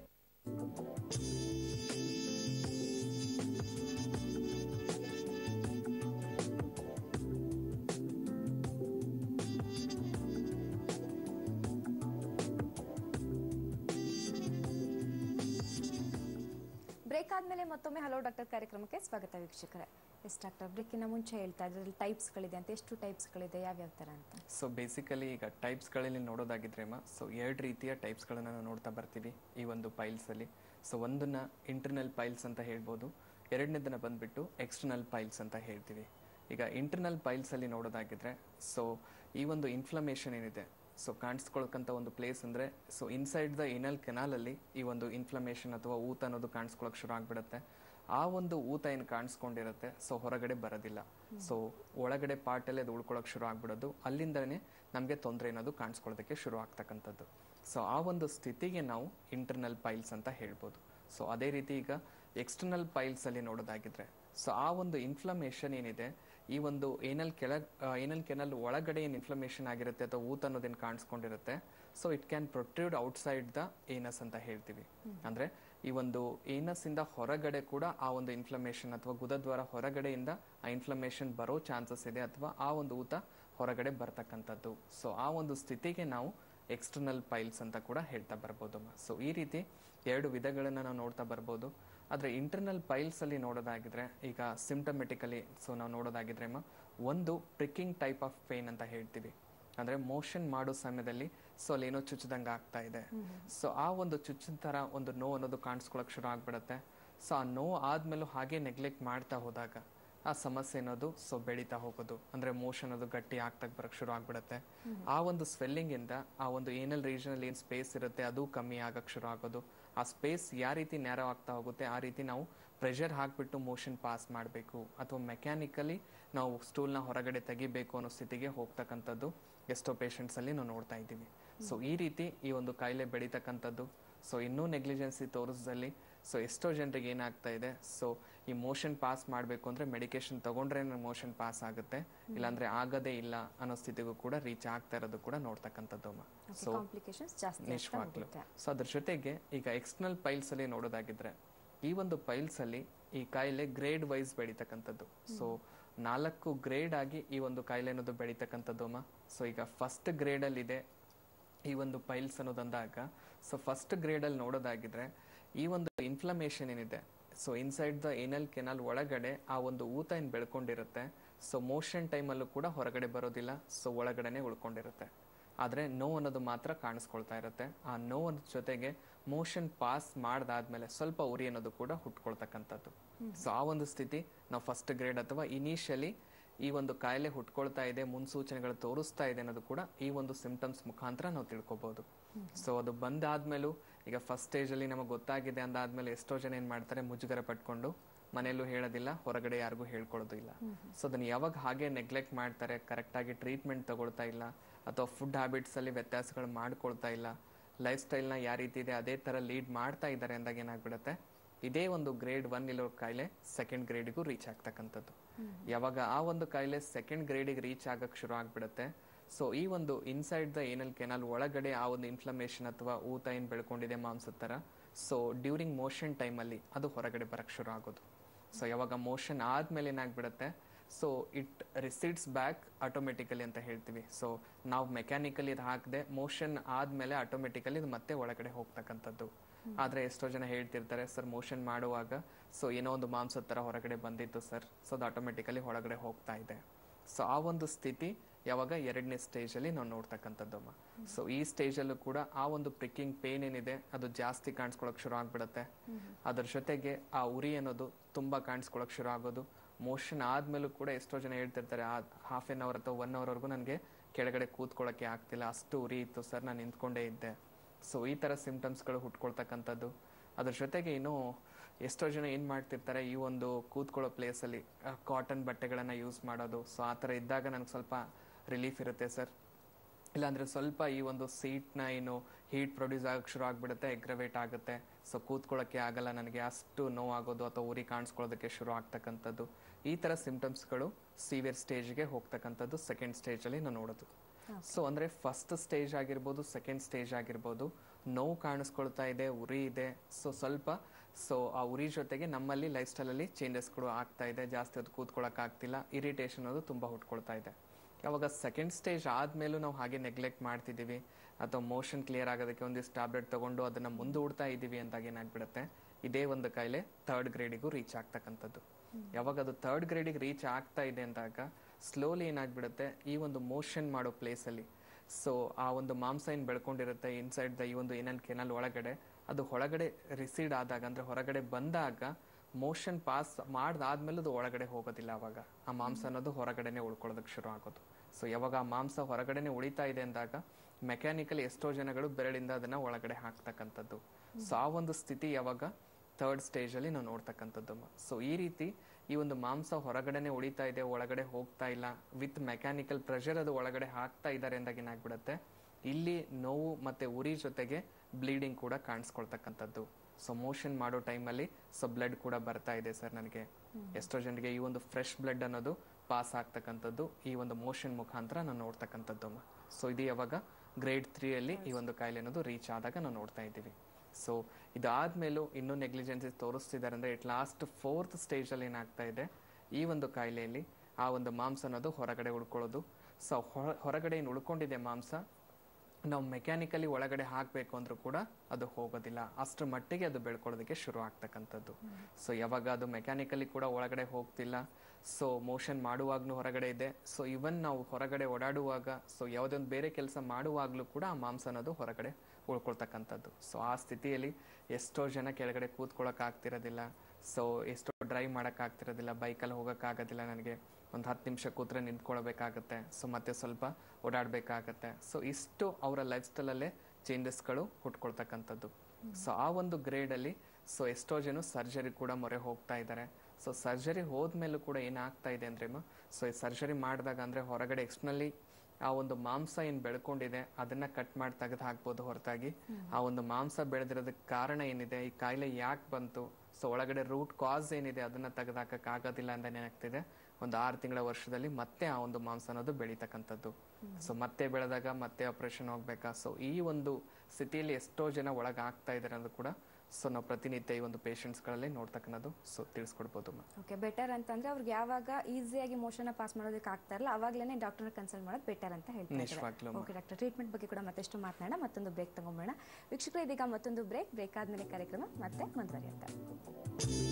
ಬ್ರೇಕ್ ಆದ್ಮೇಲೆ ಮತ್ತೊಮ್ಮೆ ಹಲೋ ಡಾಕ್ಟರ್ ಕಾರ್ಯಕ್ರಮಕ್ಕೆ ಸ್ವಾಗತ ವೀಕ್ಷಕರೇ ಎಸ್ ಡಾಕ್ಟರ್ ಬ್ರೇಕಿನ ಮುಂಚೆ ಹೇಳ್ತಾ ಇದ್ರಲ್ಲಿ ಟೈಪ್ಸ್ಗಳಿದೆ ಅಂತ ಎಷ್ಟು ಟೈಪ್ಸ್ಗಳಿದೆ ಯಾವ್ಯಾವ ಥರ ಅಂತ ಸೊ ಬೇಸಿಕಲಿ ಈಗ ಟೈಪ್ಸ್ಗಳಲ್ಲಿ ನೋಡೋದಾಗಿದ್ರೆ ಅಮ್ಮ ಸೊ ಎರಡು ರೀತಿಯ ಟೈಪ್ಸ್ಗಳನ್ನು ನಾವು ನೋಡ್ತಾ ಬರ್ತೀವಿ ಈ ಒಂದು ಪೈಲ್ಸಲ್ಲಿ ಸೊ ಒಂದನ್ನ ಇಂಟರ್ನಲ್ ಪೈಲ್ಸ್ ಅಂತ ಹೇಳ್ಬೋದು ಎರಡನೇದನ್ನ ಬಂದ್ಬಿಟ್ಟು ಎಕ್ಸ್ಟರ್ನಲ್ ಪೈಲ್ಸ್ ಅಂತ ಹೇಳ್ತೀವಿ ಈಗ ಇಂಟರ್ನಲ್ ಪೈಲ್ಸಲ್ಲಿ ನೋಡೋದಾಗಿದ್ರೆ ಸೊ ಈ ಒಂದು ಇನ್ಫ್ಲಮೇಷನ್ ಏನಿದೆ ಸೊ ಕಾಣಿಸ್ಕೊಳ್ಕಂತ ಒಂದು ಪ್ಲೇಸ್ ಅಂದರೆ ಸೊ ಇನ್ಸೈಡ್ ದ ಇನಲ್ ಕೆನಾಲಲ್ಲಿ ಈ ಒಂದು ಇನ್ಫ್ಲಮೇಷನ್ ಅಥವಾ ಊತ ಅನ್ನೋದು ಕಾಣಿಸ್ಕೊಳಕ್ಕೆ ಶುರು ಆಗ್ಬಿಡುತ್ತೆ ಆ ಒಂದು ಊತ ಏನು ಕಾಣಿಸ್ಕೊಂಡಿರುತ್ತೆ ಸೊ ಹೊರಗಡೆ ಬರೋದಿಲ್ಲ ಸೊ ಒಳಗಡೆ ಪಾರ್ಟಲ್ಲಿ ಅದು ಉಳ್ಕೊಳಕ್ಕೆ ಶುರು ಆಗ್ಬಿಡೋದು ಅಲ್ಲಿಂದನೇ ನಮಗೆ ತೊಂದರೆ ಅನ್ನೋದು ಕಾಣಿಸ್ಕೊಳ್ಳೋದಕ್ಕೆ ಶುರು ಆಗ್ತಕ್ಕಂಥದ್ದು ಸೊ ಆ ಒಂದು ಸ್ಥಿತಿಗೆ ನಾವು ಇಂಟರ್ನಲ್ ಪೈಲ್ಸ್ ಅಂತ ಹೇಳ್ಬೋದು ಸೊ ಅದೇ ರೀತಿ ಈಗ ಎಕ್ಸ್ಟರ್ನಲ್ ಪೈಲ್ಸಲ್ಲಿ ನೋಡೋದಾಗಿದ್ರೆ ಸೊ ಆ ಒಂದು ಇನ್ಫ್ಲಮೇಷನ್ ಏನಿದೆ ಈ ಒಂದು ಏನಲ್ ಕೆಳಗ್ ಏನಲ್ ಕೆನಲ್ ಒಳಗಡೆ ಏನು ಇನ್ಫ್ಲಮೇಷನ್ ಆಗಿರುತ್ತೆ ಅಥವಾ ಊತ ಅನ್ನೋದೇನು ಕಾಣಿಸ್ಕೊಂಡಿರುತ್ತೆ so it can protrude outside the anus ಅಂತ ಹೇಳ್ತೀವಿ ಅಂದ್ರೆ ಈ ಒಂದು ಏನಸ್ ಇಂದ ಹೊರಗಡೆ ಕೂಡ ಆ ಒಂದು ಇನ್ಫ್ಲಮೇಷನ್ ಅಥವಾ ಗುದದ್ವಾರ ಹೊರಗಡೆಯಿಂದ ಆ ಇನ್ಫ್ಲಮೇಷನ್ ಬರೋ ಚಾನ್ಸಸ್ ಇದೆ ಅಥವಾ ಆ ಒಂದು ಊತ ಹೊರಗಡೆ ಬರ್ತಕ್ಕಂಥದ್ದು ಸೊ ಆ ಒಂದು ಸ್ಥಿತಿಗೆ ನಾವು ಎಕ್ಸ್ಟರ್ನಲ್ ಪೈಲ್ಸ್ ಅಂತ ಕೂಡ ಹೇಳ್ತಾ ಬರ್ಬೋದು ಸೊ ಈ ರೀತಿ ಎರಡು ವಿಧಗಳನ್ನು ನಾವು ನೋಡ್ತಾ ಬರ್ಬೋದು ಆದರೆ ಇಂಟರ್ನಲ್ ಪೈಲ್ಸ್ ಅಲ್ಲಿ ನೋಡೋದಾಗಿದ್ರೆ ಈಗ ಸಿಂಟಮೆಟಿಕಲಿ ಸೊ ನಾವು ನೋಡೋದಾಗಿದ್ರೆ ಅಮ್ಮ, ಒಂದು ಪ್ರಿಕ್ಕಿಂಗ್ ಟೈಪ್ ಆಫ್ ಪೇನ್ ಅಂತ ಹೇಳ್ತೀವಿ ಅಂದ್ರೆ ಮೋಷನ್ ಮಾಡೋ ಸಮಯದಲ್ಲಿ ಸೊ ಅಲ್ಲಿ ಏನೋ ಚುಚ್ಚದಂಗೆ ಆಗ್ತಾ ಇದೆ ಸೊ ಆ ಒಂದು ಚುಚ್ಚಿನ ತರ ಒಂದು ನೋವು ಅನ್ನೋದು ಕಾಣಿಸ್ಕೊಳಕ್ ಶುರು ಆಗ್ಬಿಡತ್ತೆ ಸೊ ಆ ನೋವು ಆದ್ಮೇಲೂ ಹಾಗೆ ನೆಗ್ಲೆಕ್ಟ್ ಮಾಡ್ತಾ ಹೋದಾಗ ಆ ಸಮಸ್ಯೆ ಅನ್ನೋದು ಸೊ ಬೆಳೀತಾ ಹೋಗೋದು ಅಂದ್ರೆ ಮೋಷನ್ ಅದು ಗಟ್ಟಿ ಆಗ್ತಾ ಬರಕ್ ಶುರು ಆಗ್ಬಿಡತ್ತೆ ಆ ಒಂದು ಸ್ವೆಲ್ಲಿಂಗ್ ಇಂದ ಆ ಒಂದು ಏನಲ್ ರೀಜನ್ ಅಲ್ಲಿ ಏನ್ ಸ್ಪೇಸ್ ಇರುತ್ತೆ ಅದು ಕಮ್ಮಿ ಆಗಕ್ ಶುರು ಆಗೋದು ಆ ಸ್ಪೇಸ್ ಯಾವ ರೀತಿ ನ್ಯಾರೋ ಆಗ್ತಾ ಹೋಗುತ್ತೆ ಆ ರೀತಿ ನಾವು ಪ್ರೆಷರ್ ಹಾಕ್ಬಿಟ್ಟು ಮೋಷನ್ ಪಾಸ್ ಮಾಡಬೇಕು ಅಥವಾ ಮೆಕ್ಯಾನಿಕಲಿ ನಾವು ಸ್ಟೂಲ್ನ ಹೊರಗಡೆ ತೆಗಿಬೇಕು ಅನ್ನೋ ಸ್ಥಿತಿಗೆ ಹೋಗ್ತಕ್ಕಂಥದ್ದು ಎಷ್ಟೋ ಪೇಷಂಟ್ಸ್ ಅಲ್ಲಿ ನಾವು ನೋಡ್ತಾ ಇದ್ದೀವಿ ಸೊ ಈ ರೀತಿ ಈ ಒಂದು ಕಾಯಿಲೆ ಬೆಳೀತಕ್ಕಂಥದ್ದು ಸೊ ಇನ್ನೂ ನೆಗ್ಲಿಜೆನ್ಸಿ ತೋರಿಸ್ದಲ್ಲಿ ಸೊ ಎಷ್ಟೋ ಜನರಿಗೆ ಏನಾಗ್ತಾ ಇದೆ ಸೊ ಈ ಮೋಷನ್ ಪಾಸ್ ಮಾಡಬೇಕು ಅಂದ್ರೆ ಮೆಡಿಕೇಶನ್ ತಗೊಂಡ್ರೆ ಮೋಷನ್ ಪಾಸ್ ಆಗುತ್ತೆ ಇಲ್ಲಾಂದ್ರೆ ಆಗದೇ ಇಲ್ಲ ಅನ್ನೋ ಸ್ಥಿತಿಗೂ ಕೂಡ ರೀಚ್ ಆಗ್ತಾ ಇರೋದು ಕೂಡ ನೋಡ್ತಕ್ಕಂಥದ್ದು ಸೊ ಕಾಂಪ್ಲಿಕೇಶನ್ಸ್ ಜಾಸ್ತಿ ಆಗ್ತಾ ನಿಜವಾಗ್ಲು ಹೋಗುತ್ತೆ ಸೊ ಅದ್ರ ಜೊತೆಗೆ ಈಗ ಎಕ್ಸ್ಟರ್ನಲ್ ಪೈಲ್ಸ್ ಅಲ್ಲಿ ನೋಡೋದಾಗಿದ್ರೆ ಈ ಒಂದು ಪೈಲ್ಸ್ ಅಲ್ಲಿ ಈ ಕಾಯಿಲೆ ಗ್ರೇಡ್ ವೈಸ್ ಬೆಳೀತಕ್ಕಂಥದ್ದು ಸೊ ನಾಲ್ಕು ಗ್ರೇಡ್ ಆಗಿ ಈ ಒಂದು ಕಾಯಿಲೆ ಅನ್ನೋದು ಬೆಳೀತಕ್ಕಂಥದ್ದು ಅಮ್ಮ ಸೊ ಈಗ ಫಸ್ಟ್ ಗ್ರೇಡ್ ಅಲ್ಲಿ ಇದೆ ಈ ಒಂದು ಪೈಲ್ಸ್ ಅನ್ನೋದಂದಾಗ ಸೊ ಫಸ್ಟ್ ಗ್ರೇಡ್ ಅಲ್ಲಿ ನೋಡೋದಾಗಿದ್ರೆ ಈ ಒಂದು ಇನ್ಫ್ಲಮೇಷನ್ ಏನಿದೆ so inside the anal canal ಒಳಗಡೆ ಆ ಒಂದು ಊತ ಏನ್ ಬೆಳ್ಕೊಂಡಿರುತ್ತೆ ಸೊ ಮೋಷನ್ ಟೈಮಲ್ಲೂ ಕೂಡ ಹೊರಗಡೆ ಬರೋದಿಲ್ಲ ಸೊ ಒಳಗಡೆನೆ ಉಳ್ಕೊಂಡಿರುತ್ತೆ ಆದ್ರೆ ನೋವು ಅನ್ನೋದು ಮಾತ್ರ ಕಾಣಿಸ್ಕೊಳ್ತಾ ಇರುತ್ತೆ ಆ ನೋವು ಜೊತೆಗೆ ಮೋಷನ್ ಪಾಸ್ ಮಾಡ್ದಾದ್ಮೇಲೆ ಸ್ವಲ್ಪ ಉರಿ ಅನ್ನೋದು ಕೂಡ ಹುಟ್ಕೊಳ್ತಕ್ಕಂಥದ್ದು ಸೊ ಆ ಒಂದು ಸ್ಥಿತಿ ನಾವು ಫಸ್ಟ್ ಗ್ರೇಡ್ ಅಥವಾ ಇನಿಷಿಯಲಿ ಈ ಒಂದು ಕಾಯಿಲೆ ಹುಟ್ಕೊಳ್ತಾ ಇದೆ ಮುನ್ಸೂಚನೆಗಳು ತೋರಿಸ್ತಾ ಇದೆ ಅನ್ನೋದು ಕೂಡ ಈ ಒಂದು ಸಿಂಪ್ಟಮ್ಸ್ ಮುಖಾಂತರ ನಾವು ತಿಳ್ಕೊಬಹುದು ಸೊ ಅದು ಬಂದಾದ್ಮೇಲೂ ಈಗ ಫಸ್ಟ್ ಸ್ಟೇಜ್ ಅಲ್ಲಿ ನಮಗೆ ಗೊತ್ತಾಗಿದೆ ಅಂದಾದ್ಮೇಲೆ ಎಷ್ಟೋ ಜನ ಏನ್ ಮಾಡ್ತಾರೆ ಮುಜುಗರ ಪಟ್ಕೊಂಡು ಮನೆಯಲ್ಲೂ ಹೇಳೋದಿಲ್ಲ ಹೊರಗಡೆ ಯಾರಿಗೂ ಹೇಳ್ಕೊಳ್ಳೋದು ಇಲ್ಲ ಸೊ ಅದನ್ನ ಯಾವಾಗ ಹಾಗೆ ನೆಗ್ಲೆಕ್ಟ್ ಮಾಡ್ತಾರೆ ಕರೆಕ್ಟ್ ಆಗಿ ಟ್ರೀಟ್ಮೆಂಟ್ ತಗೊಳ್ತಾ ಇಲ್ಲ ಅಥವಾ ಫುಡ್ ಹ್ಯಾಬಿಟ್ಸ್ ಅಲ್ಲಿ ವ್ಯತ್ಯಾಸಗಳು ಮಾಡ್ಕೊಳ್ತಾ ಇಲ್ಲ ಲೈಫ್ ಸ್ಟೈಲ್ನ ಯಾವ ರೀತಿ ಇದೆ ಅದೇ ತರ ಲೀಡ್ ಮಾಡ್ತಾ ಇದ್ದಾರೆ ಅಂದಾಗ ಏನಾಗ್ಬಿಡುತ್ತೆ ಇದೇ ಒಂದು ಗ್ರೇಡ್ ಒನ್ ಇರೋ ಕಾಯಿಲೆ ಸೆಕೆಂಡ್ ಗ್ರೇಡಿಗೂ ರೀಚ್ ಆಗ್ತಕ್ಕಂಥದ್ದು ಯಾವಾಗ ಆ ಒಂದು ಕಾಯಿಲೆ ಸೆಕೆಂಡ್ ಗ್ರೇಡಿಗೆ ರೀಚ್ ಆಗಕ್ ಶುರು ಆಗ್ಬಿಡುತ್ತೆ ಸೊ ಈ ಒಂದು ಇನ್ಸೈಡ್ ದ ಏನಲ್ ಕೆನಾಲ್ ಒಳಗಡೆ ಆ ಒಂದು ಇನ್ಫ್ಲಮೇಷನ್ ಅಥವಾ ಊತ ಏನ್ ಬೆಳ್ಕೊಂಡಿದೆ ಮಾಂಸದ ತರ ಸೊ ಡ್ಯೂರಿಂಗ್ ಮೋಷನ್ ಟೈಮಲ್ಲಿ ಅದು ಹೊರಗಡೆ ಬರಕ್ ಶುರು ಆಗೋದು ಸೊ ಯಾವಾಗ ಮೋಷನ್ ಆದ್ಮೇಲೆ ಏನಾಗ್ಬಿಡುತ್ತೆ so it recedes back automatically ಅಂತ ಹೇಳ್ತೀವಿ ಸೊ ನಾವು ಮೆಕ್ಯಾನಿಕಲಿ ಇದು ಹಾಕದೆ ಮೋಷನ್ ಆದ್ಮೇಲೆ ಆಟೋಮೆಟಿಕಲಿ ಇದು ಮತ್ತೆ ಒಳಗಡೆ ಹೋಗ್ತಕ್ಕಂಥದ್ದು ಆದರೆ ಎಷ್ಟೋ ಜನ ಹೇಳ್ತಿರ್ತಾರೆ ಸರ್ ಮೋಷನ್ ಮಾಡುವಾಗ ಸೊ ಏನೋ ಒಂದು ಮಾಂಸದ ಥರ ಹೊರಗಡೆ ಬಂದಿತ್ತು ಸರ್ ಸೊ ಅದು ಆಟೋಮೆಟಿಕಲಿ ಹೊರಗಡೆ ಹೋಗ್ತಾ ಇದೆ ಸೊ ಆ ಒಂದು ಸ್ಥಿತಿ ಯಾವಾಗ ಎರಡನೇ ಸ್ಟೇಜಲ್ಲಿ ನಾವು ನೋಡ್ತಕ್ಕಂಥದ್ದಮ್ಮ ಸೊ ಈ ಸ್ಟೇಜಲ್ಲೂ ಕೂಡ ಆ ಒಂದು ಪ್ರಿಕ್ಕಿಂಗ್ ಪೇನ್ ಏನಿದೆ ಅದು ಜಾಸ್ತಿ ಕಾಣಿಸ್ಕೊಳಕ್ ಶುರು ಆಗ್ಬಿಡುತ್ತೆ ಅದ್ರ ಜೊತೆಗೆ ಆ ಉರಿ ಅನ್ನೋದು ತುಂಬ ಕಾಣಿಸ್ಕೊಳಕ್ ಶುರು ಆಗೋದು ಮೋಷನ್ ಆದ್ಮೇಲೂ ಕೂಡ ಎಷ್ಟೋ ಜನ ಹೇಳ್ತಿರ್ತಾರೆ ಆ ಹಾಫ್ ಎನ್ ಅವರ್ ಅಥವಾ ಒನ್ ಅವರ್ವರೆಗೂ ನನಗೆ ಕೆಳಗಡೆ ಕೂತ್ಕೊಳ್ಳೋಕ್ಕೆ ಆಗ್ತಿಲ್ಲ ಅಷ್ಟು ಉರಿ ಇತ್ತು ಸರ್ ನಾನು ನಿಂತ್ಕೊಂಡೇ ಇದ್ದೆ ಸೊ ಈ ಥರ ಸಿಂಪ್ಟಮ್ಸ್ಗಳು ಹುಟ್ಕೊಳ್ತಕ್ಕಂಥದ್ದು ಅದ್ರ ಜೊತೆಗೆ ಇನ್ನು ಎಷ್ಟೋ ಜನ ಏನು ಮಾಡ್ತಿರ್ತಾರೆ ಈ ಒಂದು ಕೂತ್ಕೊಳ್ಳೋ ಪ್ಲೇಸಲ್ಲಿ ಕಾಟನ್ ಬಟ್ಟೆಗಳನ್ನು ಯೂಸ್ ಮಾಡೋದು ಸೊ ಆ ಥರ ಇದ್ದಾಗ ನನಗೆ ಸ್ವಲ್ಪ ರಿಲೀಫ್ ಇರುತ್ತೆ ಸರ್ ಇಲ್ಲಾಂದ್ರೆ ಸ್ವಲ್ಪ ಈ ಒಂದು ಸೀಟ್ನ ಏನು ಹೀಟ್ ಪ್ರೊಡ್ಯೂಸ್ ಆಗಕ್ಕೆ ಶುರು ಆಗಿಬಿಡುತ್ತೆ ಎಗ್ರವೇಟ್ ಆಗುತ್ತೆ ಸೊ ಕೂತ್ಕೊಳ್ಳೋಕ್ಕೆ ಆಗಲ್ಲ ನನಗೆ ಅಷ್ಟು ನೋವಾಗೋದು ಅಥವಾ ಉರಿ ಕಾಣಿಸ್ಕೊಳ್ಳೋದಕ್ಕೆ ಶುರು ಆಗ್ತಕ್ಕಂಥದ್ದು ಈ ಥರ ಸಿಂಪ್ಟಮ್ಸ್ಗಳು ಸಿವಿಯರ್ ಸ್ಟೇಜ್ಗೆ ಹೋಗ್ತಕ್ಕಂಥದ್ದು ಸೆಕೆಂಡ್ ಸ್ಟೇಜಲ್ಲಿ ನಾವು ನೋಡೋದು ಸೊ ಅಂದರೆ ಫಸ್ಟ್ ಸ್ಟೇಜ್ ಆಗಿರ್ಬೋದು ಸೆಕೆಂಡ್ ಸ್ಟೇಜ್ ಆಗಿರ್ಬೋದು ನೋವು ಕಾಣಿಸ್ಕೊಳ್ತಾ ಇದೆ ಉರಿ ಇದೆ ಸೊ ಸ್ವಲ್ಪ ಸೊ ಆ ಉರಿ ಜೊತೆಗೆ ನಮ್ಮಲ್ಲಿ ಲೈಫ್ ಸ್ಟೈಲಲ್ಲಿ ಚೇಂಜಸ್ಗಳು ಆಗ್ತಾ ಇದೆ ಜಾಸ್ತಿ ಹೊತ್ತು ಕೂತ್ಕೊಳ್ಳೋಕ್ಕಾಗ್ತಿಲ್ಲ ಇರಿಟೇಷನ್ ಅನ್ನೋದು ತುಂಬ ಹುಟ್ಕೊಳ್ತಾ ಇದೆ ಯಾವಾಗ ಸೆಕೆಂಡ್ ಸ್ಟೇಜ್ ಆದಮೇಲೂ ನಾವು ಹಾಗೆ ನೆಗ್ಲೆಕ್ಟ್ ಮಾಡ್ತಿದ್ದೀವಿ ಅಥವಾ ಮೋಷನ್ ಕ್ಲಿಯರ್ ಆಗೋದಕ್ಕೆ ಒಂದಿಷ್ಟು ಟ್ಯಾಬ್ಲೆಟ್ ತಗೊಂಡು ಅದನ್ನು ಮುಂದೂಡ್ತಾ ಇದ್ದೀವಿ ಅಂದಾಗ ಏನಾಗ್ಬಿಡುತ್ತೆ ಇದೇ ಒಂದು ಕಾಯಿಲೆ ಥರ್ಡ್ ಗ್ರೇಡಿಗೂ ರೀಚ್ ಆಗ್ತಕ್ಕಂಥದ್ದು ಯಾವಾಗ ಅದು ಥರ್ಡ್ ಗ್ರೇಡಿಗೆ ರೀಚ್ ಆಗ್ತಾ ಇದೆ ಅಂದಾಗ ಸ್ಲೋಲಿ ಏನಾಗ್ಬಿಡುತ್ತೆ ಈ ಒಂದು ಮೋಷನ್ ಮಾಡೋ ಪ್ಲೇಸಲ್ಲಿ ಸೊ ಆ ಒಂದು ಮಾಂಸ ಏನು ಬೆಳ್ಕೊಂಡಿರುತ್ತೆ ಇನ್ಸೈಡ್ ದ ಈ ಒಂದು ಏನಲ್ ಕೆನಲ್ ಒಳಗಡೆ ಅದು ಹೊರಗಡೆ ರಿಸೀಡ್ ಆದಾಗ ಅಂದರೆ ಹೊರಗಡೆ ಬಂದಾಗ ಮೋಷನ್ ಪಾಸ್ ಮಾಡ್ದಾದ್ಮೇಲೆ ಅದು ಒಳಗಡೆ ಹೋಗೋದಿಲ್ಲ ಅವಾಗ ಆ ಮಾಂಸ ಅನ್ನೋದು ಹೊರಗಡೆನೆ ಉಳ್ಕೊಳ್ಳೋದಕ್ಕೆ ಶುರು ಆಗೋದು ಸೊ ಯಾವಾಗ ಆ ಮಾಂಸ ಹೊರಗಡೆನೆ ಉಳಿತಾ ಇದೆ ಅಂದಾಗ ಮೆಕ್ಯಾನಿಕಲಿ ಎಷ್ಟೋ ಜನಗಳು ಬೆರಳಿಂದ ಅದನ್ನ ಒಳಗಡೆ ಹಾಕ್ತಕ್ಕಂಥದ್ದು ಸೊ ಆ ಒಂದು ಸ್ಥಿತಿ ಯಾವಾಗ ಥರ್ಡ್ ಸ್ಟೇಜಲ್ಲಿ ನಾವು ನೋಡ್ತಕ್ಕಂಥದ್ದು ಸೊ ಈ ರೀತಿ ಈ ಒಂದು ಮಾಂಸ ಹೊರಗಡೆನೆ ಉಳಿತಾ ಇದೆ ಒಳಗಡೆ ಹೋಗ್ತಾ ಇಲ್ಲ ವಿತ್ ಮೆಕ್ಯಾನಿಕಲ್ ಪ್ರೆಷರ್ ಅದು ಒಳಗಡೆ ಹಾಕ್ತಾ ಇದ್ದಾರೆ ಅಂದಾಗ ಏನಾಗ್ಬಿಡುತ್ತೆ ಇಲ್ಲಿ ನೋವು ಮತ್ತೆ ಉರಿ ಜೊತೆಗೆ ಬ್ಲೀಡಿಂಗ್ ಕೂಡ ಕಾಣಿಸ್ಕೊಳ್ತಕ್ಕಂಥದ್ದು ಸೊ ಮೋಷನ್ ಮಾಡೋ ಟೈಮಲ್ಲಿ ಸೊ ಬ್ಲಡ್ ಕೂಡ ಬರ್ತಾ ಇದೆ ಸರ್ ನನಗೆ ಎಷ್ಟೋ ಜನರಿಗೆ ಈ ಒಂದು ಫ್ರೆಶ್ ಬ್ಲಡ್ ಅನ್ನೋದು ಪಾಸ್ ಆಗ್ತಕ್ಕಂಥದ್ದು ಈ ಒಂದು ಮೋಷನ್ ಮುಖಾಂತರ ನಾನು ನೋಡ್ತಕ್ಕಂಥದ್ದು ಸೊ ಇದು ಯಾವಾಗ ಗ್ರೇಡ್ ತ್ರೀಯಲ್ಲಿ ಈ ಒಂದು ಕಾಯಿಲೆ ಅನ್ನೋದು ರೀಚ್ ಆದಾಗ ನಾವು ನೋಡ್ತಾ ಇದ್ದೀವಿ ಸೊ ಇದಾದ್ಮೇಲೂ ಇನ್ನೂ ನೆಗ್ಲಿಜೆನ್ಸಿ ತೋರಿಸ್ತಿದ್ದಾರೆ ಅಂದರೆ ಇಟ್ ಲಾಸ್ಟ್ ಫೋರ್ತ್ ಸ್ಟೇಜಲ್ಲಿ ಏನಾಗ್ತಾ ಇದೆ ಈ ಒಂದು ಕಾಯಿಲೆಯಲ್ಲಿ ಆ ಒಂದು ಮಾಂಸ ಅನ್ನೋದು ಹೊರಗಡೆ ಉಳ್ಕೊಳ್ಳೋದು ಸೊ ಹೊರಗಡೆ ಏನು ಉಳ್ಕೊಂಡಿದೆ ಮಾಂಸ ನಾವು ಮೆಕ್ಯಾನಿಕಲಿ ಒಳಗಡೆ ಹಾಕಬೇಕು ಅಂದ್ರೂ ಕೂಡ ಅದು ಹೋಗೋದಿಲ್ಲ ಅಷ್ಟರ ಮಟ್ಟಿಗೆ ಅದು ಬೆಳ್ಕೊಳ್ಳೋದಕ್ಕೆ ಶುರು ಆಗ್ತಕ್ಕಂಥದ್ದು ಸೊ ಯಾವಾಗ ಅದು ಮೆಕ್ಯಾನಿಕಲಿ ಕೂಡ ಒಳಗಡೆ ಹೋಗ್ತಿಲ್ಲ ಸೊ ಮೋಷನ್ ಮಾಡುವಾಗ್ಲೂ ಹೊರಗಡೆ ಇದೆ ಸೊ ಇವನ್ ನಾವು ಹೊರಗಡೆ ಓಡಾಡುವಾಗ ಸೊ ಯಾವುದೇ ಒಂದು ಬೇರೆ ಕೆಲಸ ಮಾಡುವಾಗಲೂ ಕೂಡ ಆ ಮಾಂಸ ಅನ್ನೋದು ಹೊರಗಡೆ ಉಳ್ಕೊಳ್ತಕ್ಕಂಥದ್ದು ಸೊ ಆ ಸ್ಥಿತಿಯಲ್ಲಿ ಎಷ್ಟೋ ಜನ ಕೆಳಗಡೆ ಕೂತ್ಕೊಳ್ಳೋಕೆ ಆಗ್ತಿರೋದಿಲ್ಲ ಸೊ ಎಷ್ಟೋ ಡ್ರೈವ್ ಮಾಡೋಕ್ಕಾಗ್ತಿರೋದಿಲ್ಲ ಬೈಕಲ್ಲಿ ಹೋಗೋಕ್ಕಾಗೋದಿಲ್ಲ ನನಗೆ ಒಂದು ಹತ್ತು ನಿಮಿಷ ಕೂತ್ರೆ ನಿಂತ್ಕೊಳ್ಬೇಕಾಗತ್ತೆ ಸೊ ಮತ್ತೆ ಸ್ವಲ್ಪ ಓಡಾಡಬೇಕಾಗತ್ತೆ ಸೊ ಇಷ್ಟು ಅವರ ಲೈಫ್ ಸ್ಟೈಲಲ್ಲೇ ಚೇಂಜಸ್ಗಳು ಹುಟ್ಕೊಳ್ತಕ್ಕಂಥದ್ದು ಸೊ ಆ ಒಂದು ಗ್ರೇಡಲ್ಲಿ ಸೊ ಎಷ್ಟೋ ಜನ ಸರ್ಜರಿ ಕೂಡ ಮೊರೆ ಹೋಗ್ತಾ ಇದ್ದಾರೆ ಸೊ ಸರ್ಜರಿ ಹೋದ್ಮೇಲೂ ಕೂಡ ಏನಾಗ್ತಾ ಇದೆ ಅಂದ್ರೆ ಸೊ ಈ ಸರ್ಜರಿ ಮಾಡಿದಾಗ ಅಂದರೆ ಹೊರಗಡೆ ಎಕ್ಸ್ಟರ್ನಲಿ ಆ ಒಂದು ಮಾಂಸ ಏನು ಬೆಳ್ಕೊಂಡಿದೆ ಅದನ್ನ ಕಟ್ ಮಾಡಿ ತೆಗೆದು ಹಾಕ್ಬೋದು ಹೊರತಾಗಿ ಆ ಒಂದು ಮಾಂಸ ಬೆಳೆದಿರೋದಕ್ಕೆ ಕಾರಣ ಏನಿದೆ ಈ ಕಾಯಿಲೆ ಯಾಕೆ ಬಂತು ಸೊ ಒಳಗಡೆ ರೂಟ್ ಕಾಸ್ ಏನಿದೆ ಅದನ್ನ ತೆಗೆದು ಆಗೋದಿಲ್ಲ ಅಂತ ಏನಾಗ್ತಿದೆ ಒಂದು ಆರು ತಿಂಗಳ ವರ್ಷದಲ್ಲಿ ಮತ್ತೆ ಆ ಒಂದು ಮಾಂಸ ಅನ್ನೋದು ಬೆಳೀತಕ್ಕಂಥದ್ದು ಸೊ ಮತ್ತೆ ಬೆಳೆದಾಗ ಮತ್ತೆ ಆಪರೇಷನ್ ಹೋಗ್ಬೇಕಾ ಸೊ ಈ ಒಂದು ಸ್ಥಿತಿಯಲ್ಲಿ ಎಷ್ಟೋ ಜನ ಒಳಗೆ ಆಗ್ತಾ ಇದ್ದಾರೆ ಅನ್ನೋದು ಕೂಡ ಸೊ ನಾವು ಪ್ರತಿನಿತ್ಯ ಈ ಒಂದು ಪೇಷಂಟ್ಸ್ಗಳಲ್ಲಿ ನೋಡ್ತಕ್ಕಂಥದ್ದು ಸೊ ತಿಳಿಸ್ಕೊಡ್ಬೋದು ಮ್ಯಾಮ್ ಓಕೆ ಬೆಟರ್ ಅಂತಂದ್ರೆ ಅವ್ರಿಗೆ ಯಾವಾಗ ಈಸಿಯಾಗಿ ಮೋಷನ್ ಪಾಸ್ ಮಾಡೋದಕ್ಕೆ ಆಗ್ತಾ ಇರಲ್ಲ ಅವಾಗಲೇ ಡಾಕ್ಟರ್ನ ಕನ್ಸಲ್ಟ್ ಮಾಡೋದು ಬೆಟರ್ ಅಂತ ಹೇಳ್ತಾರೆ ನಿಜವಾಗ್ಲೂ ಓಕೆ ಡಾಕ್ಟರ್ ಟ್ರೀಟ್ಮೆಂಟ್ ಬಗ್ಗೆ ಕೂಡ ಮತ್ತಷ್ಟು ಮಾತನಾಡೋಣ ಮತ್ತೊಂದು ಬ್ರೇಕ್ ತಗೊಂಬೋಣ ವೀಕ್ಷಕರು ಇದೀಗ ಮತ್ತೊಂದು ಬ್ರೇಕ್ ಬ್ರೇಕ್ ಆದ್ಮೇಲೆ ಕಾರ್ಯಕ್ರಮ ಮತ್ತೆ ಮುಂದುವರಿಯುತ್ತೆ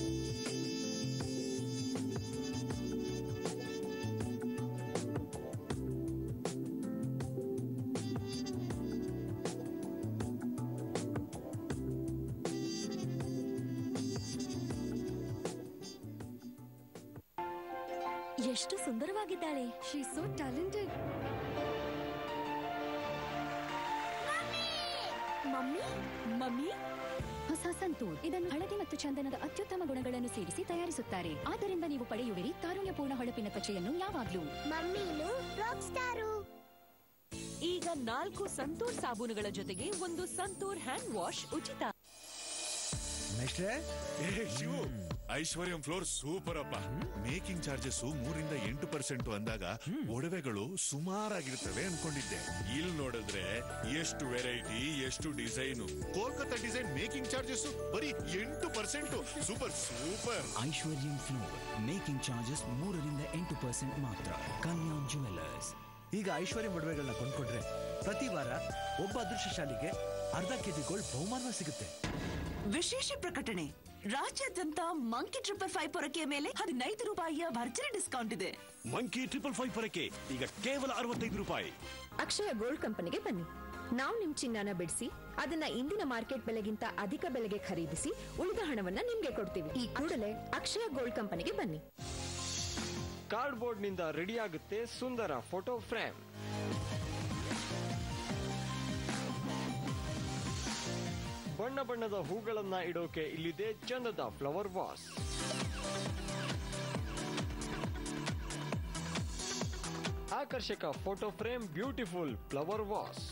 ಎಷ್ಟು ಸುಂದರವಾಗಿದ್ದಾಳೆ she so talented mummy mummy ಹೊಸ ಸಂತೂರ್ ಇದನ್ನು ಹಳದಿ ಮತ್ತು ಚಂದನದ ಅತ್ಯುತ್ತಮ ಗುಣಗಳನ್ನು ಸೇರಿಸಿ ತಯಾರಿಸುತ್ತಾರೆ ಆದ್ದರಿಂದ ನೀವು ಪಡೆಯುವಿರಿ ತಾರುಣ್ಯಪೂರ್ಣ ಹೊಳಪಿನ ತ್ವಚೆಯನ್ನು ಯಾವಾಗ್ಲೂ ಮಮ್ಮೀನು ರಾಕ್ ಸ್ಟಾರು ಈಗ ನಾಲ್ಕು ಸಂತೂರ್ ಸಾಬೂನುಗಳ ಜೊತೆಗೆ ಒಂದು ಸಂತೂರ್ ಹ್ಯಾಂಡ್ ವಾಶ್ ಉಚಿತ ಮೇಷ್ಟ್ರೆ ಏ ಶಿವು ಐಶ್ವರ್ಯಂ ಫ್ಲೋರ್ ಸೂಪರ್ ಅಪ್ಪ ಮೇಕಿಂಗ್ ಚಾರ್ಜಸ್ ಮೂರಿಂದ ಎಂಟು ಪರ್ಸೆಂಟ್ ಅಂದಾಗ ಒಡವೆಗಳು ಸುಮಾರಾಗಿರ್ತವೆ ಅನ್ಕೊಂಡಿದ್ದೆ ಇಲ್ಲಿ ನೋಡಿದ್ರೆ ಎಷ್ಟು ವೆರೈಟಿ ಎಷ್ಟು design Kolkata design making charges ಬರೀ ಎಂಟು percent super super Aishwaryam floor making charges ಮೂರರಿಂದ ಎಂಟು ಪರ್ಸೆಂಟ್ ಮಾತ್ರ ಕಲ್ಯಾಣ್ ಜುವೆಲ್ಲರ್ಸ್ ಈಗ ಐಶ್ವರ್ಯ ಒಡವೆಗಳನ್ನ ಕೊಂಡ್ಕೊಂಡ್ರೆ ಪ್ರತಿ ವಾರ ಒಬ್ಬ ಅದೃಷ್ಟಶಾಲಿಗೆ ಅರ್ಧ ಕೆಜಿ ಗೋಲ್ಡ್ ಬಹುಮಾನ ಸಿಗುತ್ತೆ ವಿಶೇಷ ಪ್ರಕಟಣೆ ರಾಜ್ಯಾದ್ಯಂತ ಮಂಕಿ ಟ್ರಿಪಲ್ ಫೈವ್ ಪೊರಕೆಯ ಮೇಲೆ ಹದಿನೈದು ರೂಪಾಯಿಯ ಭರ್ಜರಿ ಡಿಸ್ಕೌಂಟ್ ಇದೆ ಮಂಕಿ ಟ್ರಿಪಲ್ ಫೈವ್ ಪರಕೆ ಈಗ ಕೇವಲ ಅರವತ್ತೈದು ರೂಪಾಯಿ ಅಕ್ಷಯ ಗೋಲ್ಡ್ ಕಂಪನಿಗೆ ಬನ್ನಿ ನಾವು ನಿಮ್ ಚಿನ್ನನ ಬಿಡಿಸಿ ಅದನ್ನ ಇಂದಿನ ಮಾರ್ಕೆಟ್ ಬೆಲೆಗಿಂತ ಅಧಿಕ ಬೆಲೆಗೆ ಖರೀದಿಸಿ ಉಳಿದ ಹಣವನ್ನ ನಿಮ್ಗೆ ಕೊಡ್ತೀವಿ ಈ ಕೂಡಲೇ ಅಕ್ಷಯ ಗೋಲ್ಡ್ ಕಂಪನಿಗೆ ಬನ್ನಿ ಕಾರ್ಡ್ಬೋರ್ಡ್ ನಿಂದ ರೆಡಿ ಆಗುತ್ತೆ ಸುಂದರ ಫೋಟೋ ಫ್ರೇಮ್ ಬಣ್ಣ ಬಣ್ಣದ ಹೂಗಳನ್ನ ಇಡೋಕೆ ಇಲ್ಲಿದೆ ಚಂದದ ಫ್ಲವರ್ ವಾಸ್ ಆಕರ್ಷಕ photo frame beautiful flower vase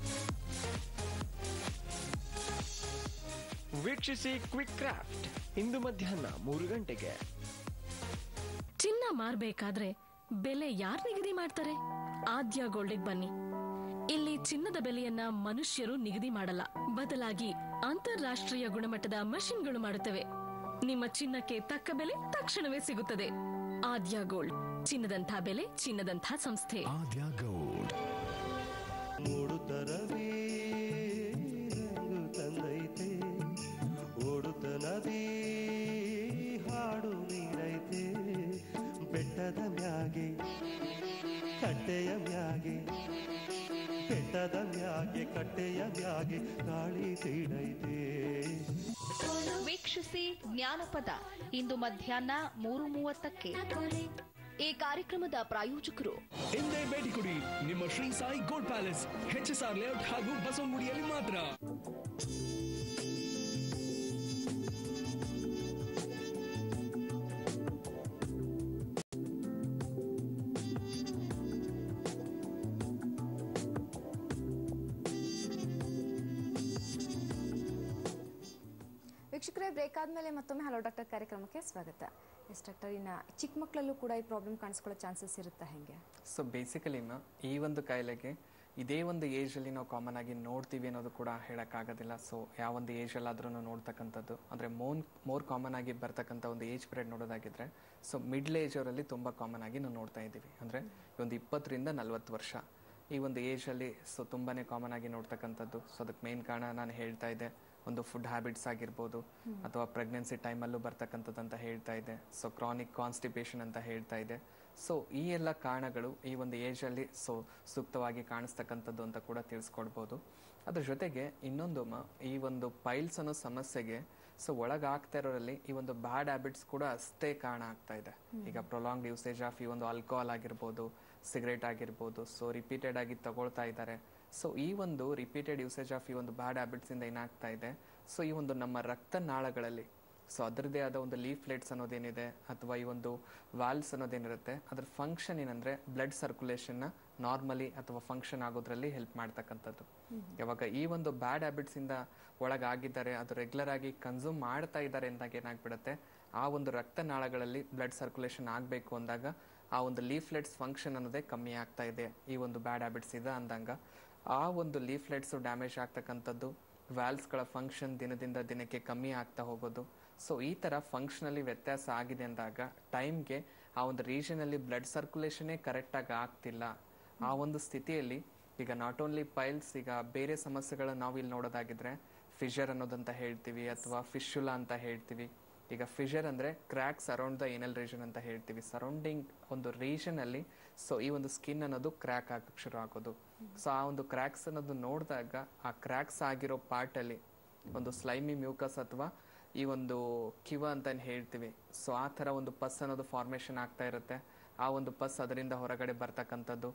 ವೀಕ್ಷಿಸಿ ಕ್ವಿಕ್ ಕ್ರಾಫ್ಟ್ ಇಂದು ಮಧ್ಯಾಹ್ನ ಮೂರು ಗಂಟೆಗೆ ಚಿನ್ನ ಮಾರ್ಬೇಕಾದ್ರೆ ಬೆಲೆ ಯಾರ್ ನಿಗದಿ ಮಾಡ್ತಾರೆ ಆದ್ಯ ಗೋಲ್ಡಿಗ್ ಬನ್ನಿ ಇಲ್ಲಿ ಚಿನ್ನದ ಬೆಲೆಯನ್ನ ಮನುಷ್ಯರು ನಿಗದಿ ಮಾಡಲ್ಲ ಬದಲಾಗಿ ಅಂತಾರಾಷ್ಟ್ರೀಯ ಗುಣಮಟ್ಟದ ಮಷಿನ್ಗಳು ಮಾಡುತ್ತವೆ ನಿಮ್ಮ ಚಿನ್ನಕ್ಕೆ ತಕ್ಕ ಬೆಲೆ ತಕ್ಷಣವೇ ಸಿಗುತ್ತದೆ ಆದ್ಯ ಗೋಲ್ಡ್ ಚಿನ್ನದಂಥ ಬೆಲೆ ಚಿನ್ನದಂಥ ಸಂಸ್ಥೆ ಆದ್ಯ ಗೋಲ್ಡ್ ಮೂಡುತ್ತರವೇ ರಂಗು ತಂದೈತೆ ಓಡುತ್ತ ನದಿ ಹಾಡು ನೀರೈತೆ ಬೆಟ್ಟದ ಮ್ಯಾಗೆ ಕಟ್ಟೆಯ ಮ್ಯಾಗೆ ಬೆಟ್ಟದ ಮ್ಯಾಗೆ ಕಟ್ಟೆಯ ಮ್ಯಾಗೆ ಗಾಳಿ ತೀಡೈತೆ ವೀಕ್ಷಿಸಿ ಜ್ಞಾನಪದ ಇಂದು ಮಧ್ಯಾಹ್ನ ಮೂರು ಮೂವತ್ತಕ್ಕೆ ಈ ಕಾರ್ಯಕ್ರಮದ ಪ್ರಾಯೋಜಕರು ಹಿಂದೆ ಭೇಟಿ ಕೊಡಿ ನಿಮ್ಮ Shri Sai gold palace H S R layout ಹಾಗೂ ಬಸವನಗುಡಿಯಲ್ಲಿ ಮಾತ್ರ ವೀಕ್ಷಕರೇ ಬ್ರೇಕ್ ಆದಮೇಲೆ ಮತ್ತೊಮ್ಮೆ ಹಲೋ ಡಾಕ್ಟರ್ ಕಾರ್ಯಕ್ರಮಕ್ಕೆ ಸ್ವಾಗತ ಎಸ್ ಡಾಕ್ಟರ್ ಇನ್ನು ಚಿಕ್ಕ ಮಕ್ಕಳಲ್ಲೂ ಕೂಡ ಈ ಪ್ರಾಬ್ಲಮ್ ಕಾಣಿಸ್ಕೊಳ್ಳೋ ಚಾನ್ಸಸ್ ಇರುತ್ತಾ ಹೆಂಗೆ ಸೊ ಬೇಸಿಕಲಿ ಈ ಒಂದು ಕಾಯಿಲೆಗೆ ಇದೇ ಒಂದು ಏಜಲ್ಲಿ ನಾವು ಕಾಮನ್ ಆಗಿ ನೋಡ್ತೀವಿ ಅನ್ನೋದು ಕೂಡ ಹೇಳೋಕ್ಕಾಗೋದಿಲ್ಲ ಸೊ ಯಾವ ಒಂದು ಏಜಲ್ಲಾದ್ರೂ ನೋಡ್ತಕ್ಕಂಥದ್ದು ಅಂದರೆ ಮೋನ್ ಮೋರ್ ಕಾಮನ್ ಆಗಿ ಬರ್ತಕ್ಕಂಥ ಒಂದು ಏಜ್ ಪೀರಿಯಡ್ ನೋಡೋದಾಗಿದ್ರೆ ಸೊ ಮಿಡ್ಲ್ ಏಜ್ ಅವರಲ್ಲಿ ತುಂಬ ಕಾಮನ್ ಆಗಿ ನಾವು ನೋಡ್ತಾ ಇದ್ದೀವಿ ಅಂದರೆ ಒಂದು ಇಪ್ಪತ್ತರಿಂದ ನಲ್ವತ್ತು ವರ್ಷ ಈ ಒಂದು ಏಜಲ್ಲಿ ಸೊ ತುಂಬಾ ಕಾಮನ್ ಆಗಿ ನೋಡ್ತಕ್ಕಂಥದ್ದು ಸೊ ಅದಕ್ಕೆ ಮೇನ್ ಕಾರಣ ನಾನು ಹೇಳ್ತಾ ಇದ್ದೆ ಒಂದು ಫುಡ್ ಹ್ಯಾಬಿಟ್ಸ್ ಆಗಿರ್ಬೋದು ಅಥವಾ ಪ್ರೆಗ್ನೆನ್ಸಿ ಟೈಮಲ್ಲೂ ಬರ್ತಕ್ಕಂಥದ್ದು ಅಂತ ಹೇಳ್ತಾ ಇದೆ ಸೊ ಕ್ರಾನಿಕ್ ಕಾನ್ಸ್ಟಿಪೇಷನ್ ಅಂತ ಹೇಳ್ತಾ ಇದೆ ಸೊ ಈ ಎಲ್ಲ ಕಾರಣಗಳು ಈ ಒಂದು ಏಜಲ್ಲಿ ಸೊ ಸೂಕ್ತವಾಗಿ ಕಾಣಿಸ್ತಕ್ಕಂಥದ್ದು ಅಂತ ಕೂಡ ತಿಳಿಸ್ಕೊಡ್ಬೋದು ಅದ್ರ ಜೊತೆಗೆ ಇನ್ನೊಂದು ಮ ಈ ಒಂದು ಪೈಲ್ಸ್ ಅನ್ನೋ ಸಮಸ್ಯೆಗೆ ಸೊ ಒಳಗಾಗ್ತಾ ಇರೋರಲ್ಲಿ ಈ ಒಂದು ಬ್ಯಾಡ್ ಹ್ಯಾಬಿಟ್ಸ್ ಕೂಡ ಅಷ್ಟೇ ಕಾರಣ ಆಗ್ತಾ ಇದೆ ಈಗ ಪ್ರೊಲಾಂಗ್ ಯೂಸೇಜ್ ಆಫ್ ಈ ಒಂದು ಆಲ್ಕೋಹಾಲ್ ಆಗಿರ್ಬೋದು ಸಿಗರೇಟ್ ಆಗಿರ್ಬೋದು ಸೊ ರಿಪೀಟೆಡ್ ಆಗಿ ತಗೊಳ್ತಾ ಇದ್ದಾರೆ ಸೊ ಈ ಒಂದು ರಿಪೀಟೆಡ್ ಯೂಸೇಜ್ ಆಫ್ ಈ ಒಂದು ಬ್ಯಾಡ್ ಹ್ಯಾಬಿಟ್ಸಿಂದ ಏನಾಗ್ತಾ ಇದೆ ಸೊ ಈ ಒಂದು ನಮ್ಮ ರಕ್ತನಾಳಗಳಲ್ಲಿ ಸೊ ಅದರದ್ದೇ ಆದ ಒಂದು ಲೀಫ್ಲೆಟ್ಸ್ ಅನ್ನೋದೇನಿದೆ ಅಥವಾ ಈ ಒಂದು ವಾಲ್ಸ್ ಅನ್ನೋದೇನಿರುತ್ತೆ ಅದ್ರ ಫಂಕ್ಷನ್ ಏನಂದ್ರೆ ಬ್ಲಡ್ ಸರ್ಕ್ಯುಲೇಷನ್ನ ನಾರ್ಮಲಿ ಅಥವಾ ಫಂಕ್ಷನ್ ಆಗೋದ್ರಲ್ಲಿ ಹೆಲ್ಪ್ ಮಾಡ್ತಕ್ಕಂಥದ್ದು ಯಾವಾಗ ಈ ಒಂದು ಬ್ಯಾಡ್ ಹ್ಯಾಬಿಟ್ಸ್ ಇಂದ ಒಳಗಾಗಿದ್ದಾರೆ ಅದು ರೆಗ್ಯುಲರ್ ಆಗಿ ಕನ್ಸ್ಯೂಮ್ ಮಾಡ್ತಾ ಇದ್ದಾರೆ ಅಂದಾಗ ಏನಾಗ್ಬಿಡುತ್ತೆ ಆ ಒಂದು ರಕ್ತನಾಳಗಳಲ್ಲಿ ಬ್ಲಡ್ ಸರ್ಕ್ಯುಲೇಷನ್ ಆಗಬೇಕು ಅಂದಾಗ ಆ ಒಂದು ಲೀಫ್ಲೆಟ್ಸ್ ಫಂಕ್ಷನ್ ಅನ್ನೋದೇ ಕಮ್ಮಿ ಆಗ್ತಾ ಇದೆ ಈ ಒಂದು ಬ್ಯಾಡ್ ಹ್ಯಾಬಿಟ್ಸ್ ಇದೆ ಅಂದಾಗ ಆ ಒಂದು ಲೀಫ್ಲೆಟ್ಸ್ ಡ್ಯಾಮೇಜ್ ಆಗ್ತಕ್ಕಂಥದ್ದು ವ್ಯಾಲ್ಸ್ಗಳ ಫಂಕ್ಷನ್ ದಿನದಿಂದ ದಿನಕ್ಕೆ ಕಮ್ಮಿ ಆಗ್ತಾ ಹೋಗೋದು ಸೊ ಈ ಥರ ಫಂಕ್ಷನಲ್ಲಿ ವ್ಯತ್ಯಾಸ ಆಗಿದೆ ಅಂದಾಗ ಟೈಮ್ಗೆ ಆ ಒಂದು ರೀಜನಲ್ಲಿ ಬ್ಲಡ್ ಸರ್ಕ್ಯುಲೇಷನೇ ಕರೆಕ್ಟಾಗಿ ಆಗ್ತಿಲ್ಲ ಆ ಒಂದು ಸ್ಥಿತಿಯಲ್ಲಿ ಈಗ ನಾಟ್ ಓನ್ಲಿ ಪೈಲ್ಸ್ ಈಗ ಬೇರೆ ಸಮಸ್ಯೆಗಳನ್ನ ನಾವು ಇಲ್ಲಿ ನೋಡೋದಾಗಿದ್ರೆ ಫಿಶರ್ ಅನ್ನೋದಂತ ಹೇಳ್ತೀವಿ ಅಥವಾ ಫಿಶುಲಾ ಅಂತ ಹೇಳ್ತೀವಿ ಈಗ ಫಿಶರ್ ಅಂದ್ರೆ cracks around the anal region ಅಂತ ಹೇಳ್ತೀವಿ ಸರೌಂಡಿಂಗ್ ಒಂದು ರೀಜನ್ ಅಲ್ಲಿ ಸೊ ಈ ಒಂದು ಸ್ಕಿನ್ ಅನ್ನೋದು ಕ್ರ್ಯಾಕ್ ಆಗಕ್ಕೆ ಶುರು ಆಗೋದು ಸೊ ಆ ಒಂದು ಕ್ರ್ಯಾಕ್ಸ್ ಅನ್ನೋದು ನೋಡಿದಾಗ ಆ ಕ್ರ್ಯಾಕ್ಸ್ ಆಗಿರೋ ಪಾರ್ಟ್ ಅಲ್ಲಿ ಒಂದು ಸ್ಲೈಮಿ ಮ್ಯೂಕಸ್ ಅಥವಾ ಈ ಒಂದು ಕಿವ ಅಂತ ಏನ್ ಹೇಳ್ತೀವಿ ಸೊ ಆ ಥರ ಒಂದು ಪಸ್ ಅನ್ನೋದು ಫಾರ್ಮೇಷನ್ ಆಗ್ತಾ ಇರುತ್ತೆ ಆ ಒಂದು ಪಸ್ ಅದರಿಂದ ಹೊರಗಡೆ ಬರ್ತಕ್ಕಂಥದ್ದು